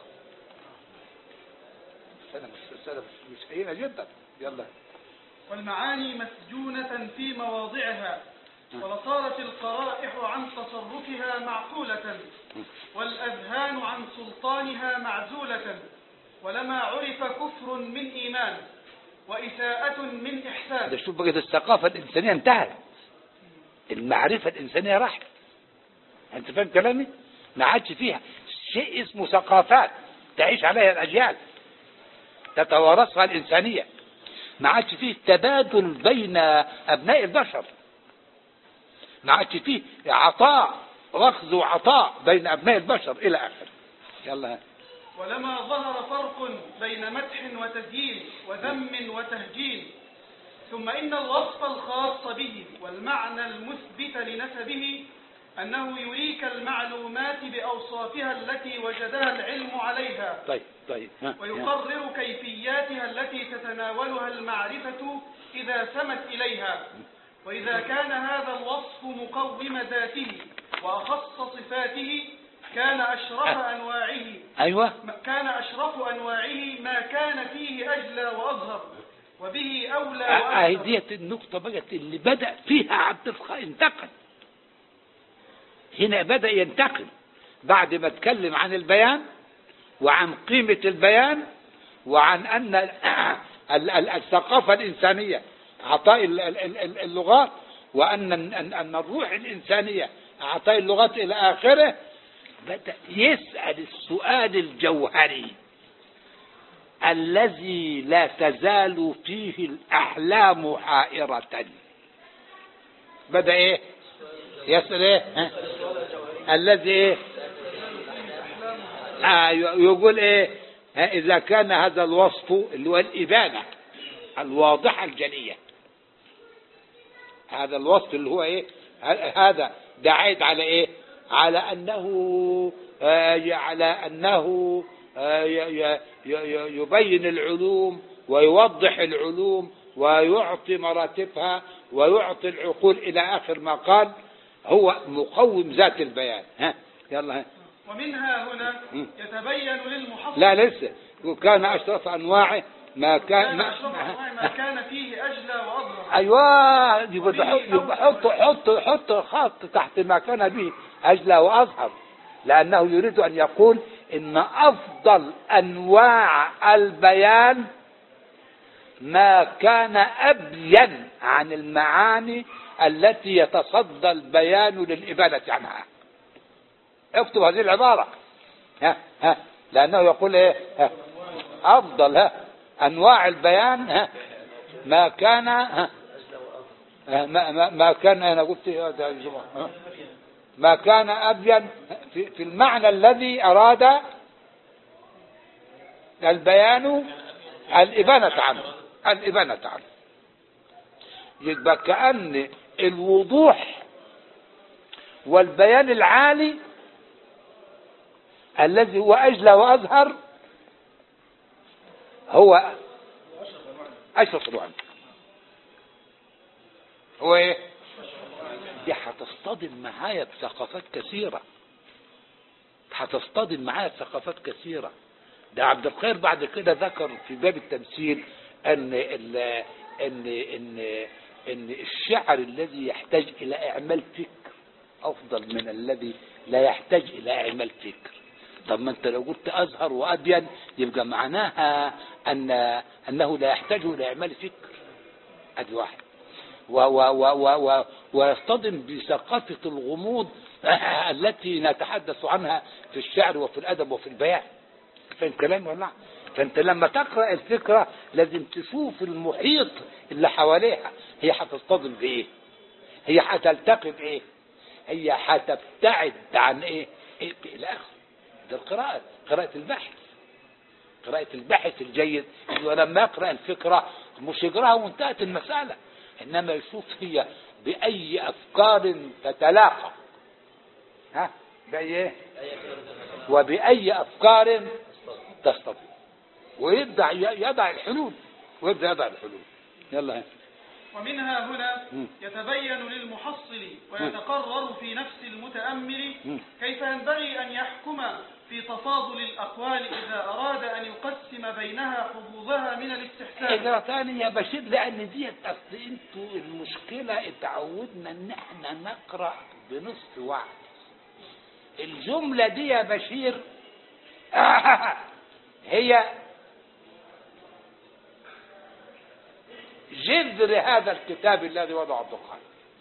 السنة مش السنة مش, مش هينة جدا يلا
والمعاني مسجونة في مواضعها ولصارت القرائح عن تصرفها معقولة والأذهان عن سلطانها معزولة ولما عرف كفر من إيمان وإساءة من
ده
إحسان
شوف بقى الثقافة الإنسانية انتهت المعرفة الإنسانية راحت أنت فاهم كلامي؟ ما عادش فيها شيء اسمه ثقافات تعيش عليها الأجيال تتوارثها الإنسانية ما عادش فيه تبادل بين أبناء البشر ما عادش فيه عطاء أخذ وعطاء بين أبناء البشر إلى آخره يلا
ولما ظهر فرق بين مدح وتزيين وذم وتهجين ثم إن الوصف الخاص به والمعنى المثبت لنسبه أنه يريك المعلومات بأوصافها التي وجدها العلم عليها
طيب طيب ها، ها.
ويقرر كيفياتها التي تتناولها المعرفة إذا سمت إليها وإذا كان هذا الوصف مقوم ذاته وأخص صفاته كان أشرف أنواعه
أيوه
كان أشرف أنواعه ما كان فيه أجلى وأظهر وبه أولى
اهي
وأكثر
ديت النقطة بقت اللي بدأ فيها عبد الخالق انتقل هنا بدأ ينتقل بعد ما اتكلم عن البيان وعن قيمة البيان وعن أن ال- ال- الثقافة الإنسانية عطاء ال- ال- ال- اللغات وأن أن أن الروح الإنسانية عطاء اللغات إلى آخره بدأ يسأل السؤال الجوهري الذي لا تزال فيه الأحلام حائرة بدأ إيه يسأل إيه ها؟ الذي إيه آه يقول إيه ها، إذا كان هذا الوصف اللي هو الإبانة الواضحة الجلية هذا الوصف اللي هو إيه ه- هذا ده عايد على إيه على أنه آه على أنه آه ي- ي- ي- يبين العلوم ويوضح العلوم ويعطي مراتبها ويعطي العقول إلى آخر ما قال هو مقوم ذات البيان ها يلا ها
ومنها هنا
مم.
يتبين للمحصل
لا لسه وكان أشرف أنواعه ما كان
كان
ما
أشرف أنواع ما كان فيه أجلى وأظهر
ايوه يبقى ده حط- يبقى حط حط حط خط تحت ما كان به اجلى واظهر لانه يريد ان يقول ان افضل انواع البيان ما كان ابين عن المعاني التي يتصدى البيان للابانه عنها اكتب هذه العباره ها ها لانه يقول ايه ها افضل ها انواع البيان ها ما كان ها ما, ما, ما كان انا قلت إيه هذا يا جماعة؟ ها؟ ما كان ابين في, في المعنى الذي اراد البيان الابانه عنه الابانه عنه يبقى كان الوضوح والبيان العالي الذي هو اجلى واظهر هو اشرف الوعد هو ايه دي هتصطدم معايا بثقافات كثيرة هتصطدم معايا بثقافات كثيرة ده عبد الخير بعد كده ذكر في باب التمثيل ان ال ان ان ان الشعر الذي يحتاج الى اعمال فكر افضل من الذي لا يحتاج الى اعمال فكر طب ما انت لو قلت ازهر وابين يبقى معناها ان انه لا يحتاج الى اعمال فكر ادي واحد و و و و و ويصطدم بثقافة الغموض التي نتحدث عنها في الشعر وفي الأدب وفي البيان فاهم كلام ولا لا؟ فأنت لما تقرأ الفكرة لازم تشوف المحيط اللي حواليها هي هتصطدم بإيه هي هتلتقي بإيه هي هتبتعد عن إيه, إيه إلى آخره ده القراءة قراءة البحث قراءة الباحث الجيد ولما يقرأ الفكرة مش يقرأها وانتهت المسألة إنما يشوف هي بأي أفكار تتلاقى ها بأي إيه؟ وبأي أفكار تستطيع ويبدأ يضع الحلول ويبدأ يضع الحلول يلا
ومنها هنا
مم.
يتبين للمحصل ويتقرر في نفس المتأمل
مم.
كيف ينبغي أن يحكم في تفاضل الأقوال إذا أراد أن يقسم بينها حظوظها من الاستحسان
إجراء ثاني يا بشير لأن دي أصل أنتوا المشكلة اتعودنا إن إحنا نقرأ بنصف وعي الجملة دي يا بشير هي جذر هذا الكتاب الذي وضعه الدخان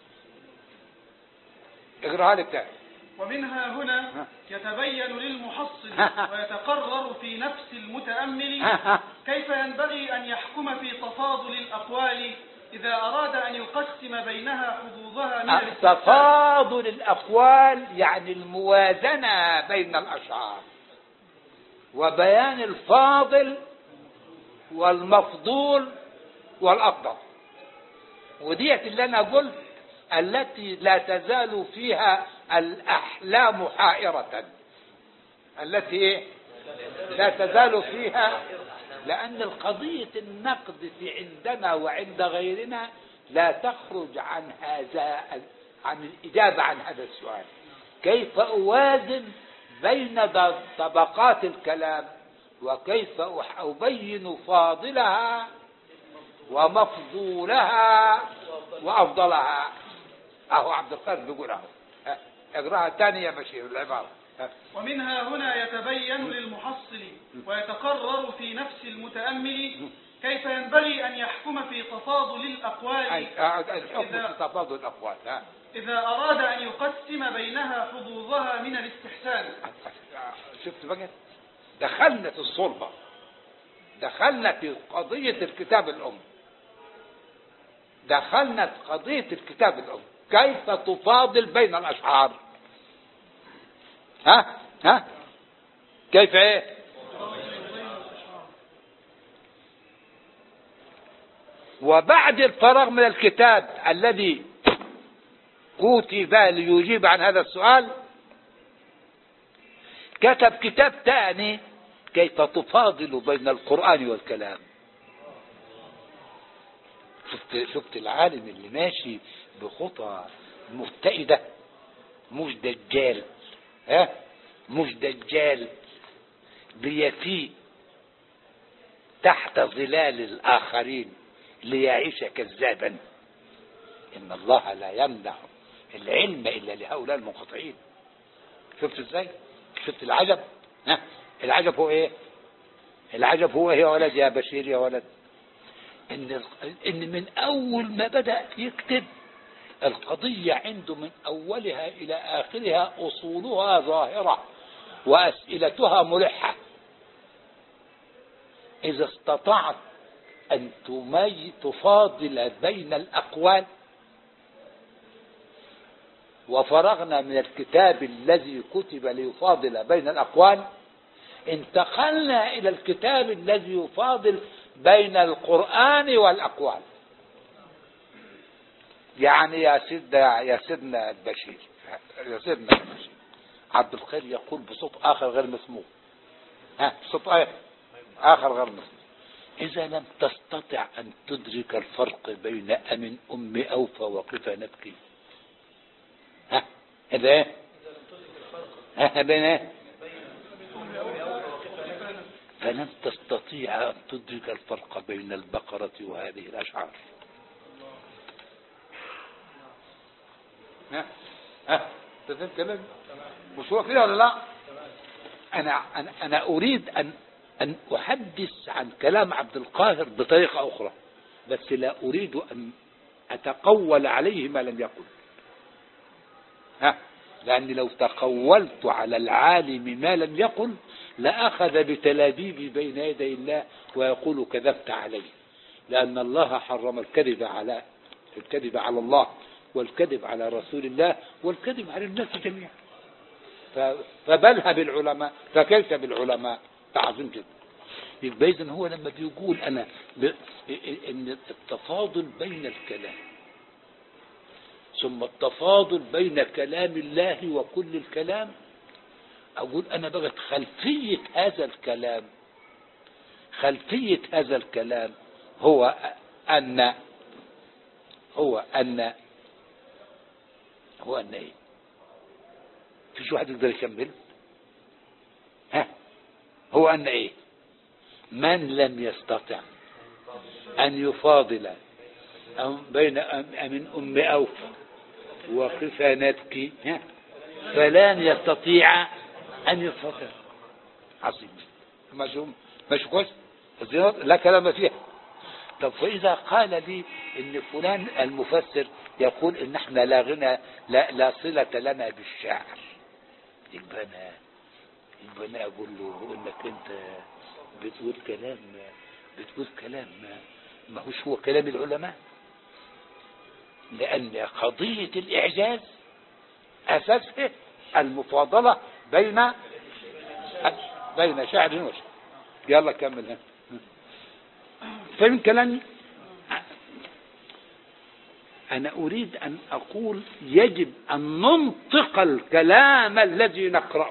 اقراها لي تاني
ومنها هنا
ها.
يتبين للمحصل
ها.
ويتقرر في نفس المتأمل كيف ينبغي أن يحكم في تفاضل الأقوال إذا أراد أن يقسم بينها حظوظها من الاستحسان
تفاضل الأقوال يعني الموازنة بين الأشعار وبيان الفاضل والمفضول والأفضل وديت اللي أنا قلت التي لا تزال فيها الأحلام حائرة التي إيه؟ لا تزال فيها لأن القضية النقد في عندنا وعند غيرنا لا تخرج عن هذا عن الإجابة عن هذا السؤال كيف أوازن بين د- طبقات الكلام وكيف أح- أبين فاضلها ومفضولها وأفضلها أهو عبد القادر بيقول أهو ها، اقراها تاني يا بشير العبارة ها.
ومنها هنا يتبين للمحصل ويتقرر في نفس المتأمل كيف ينبغي أن يحكم في تفاضل الأقوال
أي- آه، الحكم
إذا-
في تفاضل الأقوال ها.
إذا أراد أن يقسم بينها حظوظها من الاستحسان
شفت بقى دخلنا في الصلبة دخلنا في قضية الكتاب الأم دخلنا في قضية الكتاب الأم كيف تفاضل بين الأشعار ها ها كيف ايه وبعد الفراغ من الكتاب الذي كتب ليجيب عن هذا السؤال كتب كتاب ثاني كيف تفاضل بين القرآن والكلام شفت شفت العالم اللي ماشي بخطى مبتئدة مش دجال ها مش دجال بيفيء تحت ظلال الآخرين ليعيش كذابا إن الله لا يمنع العلم إلا لهؤلاء المنقطعين شفت ازاي شفت العجب ها العجب هو ايه العجب هو إيه يا ولد يا بشير يا ولد ان ان من اول ما بدا يكتب القضيه عنده من اولها الى اخرها اصولها ظاهره واسئلتها ملحه اذا استطعت ان تمي تفاضل بين الاقوال وفرغنا من الكتاب الذي كتب ليفاضل بين الأقوال انتقلنا إلى الكتاب الذي يفاضل بين القرآن والأقوال يعني يا سيدنا يا سيدنا البشير يا سيدنا البشير عبد الخير يقول بصوت آخر غير مسموع ها بصوت ايه آخر غير مسموع إذا لم تستطع أن تدرك الفرق بين أمن أم أوفى وقف نبكي ها هذا ايه ها بين ايه فلن تستطيع أن تدرك الفرق بين البقرة وهذه الأشعار ها ها تفهم كلامي مش هو كده ولا لا أنا أنا أنا أريد أن أن أحدث عن كلام عبد القاهر بطريقة أخرى بس لا أريد أن أتقول عليه ما لم يقل ها لأني لو تقولت على العالم ما لم يقل لأخذ بتلابيبي بين يدي الله ويقول كذبت علي لأن الله حرم الكذب على الكذب على الله والكذب على رسول الله والكذب على الناس جميعا ف- فبلها بالعلماء فكيف بالعلماء تعظيم جدا يبقى إذن هو لما بيقول أنا ب... إن التفاضل بين الكلام ثم التفاضل بين كلام الله وكل الكلام أقول أنا بغت خلفية هذا الكلام خلفية هذا الكلام هو أن هو أن هو أن إيه فيش واحد يقدر يكمل ها هو أن إيه من لم يستطع أن يفاضل أم بين أم من أم أوفى وقفا نبكي ها فلن يستطيع أن يستطيع عظيم مفهوم مش كويس الزيارة لا كلام فيها طب فإذا قال لي إن فلان المفسر يقول إن احنا لا غنى لا, لا صلة لنا بالشعر يبقى أنا يبقى أنا أقول له إنك أنت بتقول كلام بتقول كلام ما, ما هوش هو كلام العلماء لأن قضية الإعجاز أساسها المفاضلة بين بين شعر وشعر يلا كمل ها فهم كلامي أنا أريد أن أقول يجب أن ننطق الكلام الذي نقرأه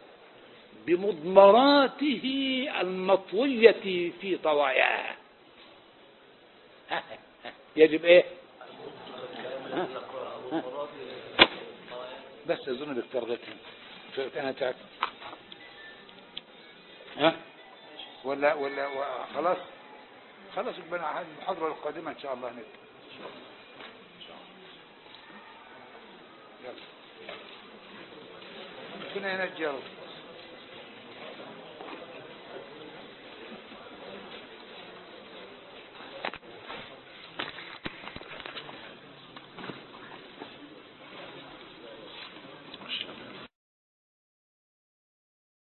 بمضمراته المطوية في طواياه ها، ها، يجب ايه ها، ها. بس اظن بترغتهم انا تعبت ها ولا ولا و- خلاص خلاص يبقى أنا هذه المحاضرة القادمة إن شاء الله نبدأ إن شاء الله. إن شاء الله. يلا ربنا ينجي يا رب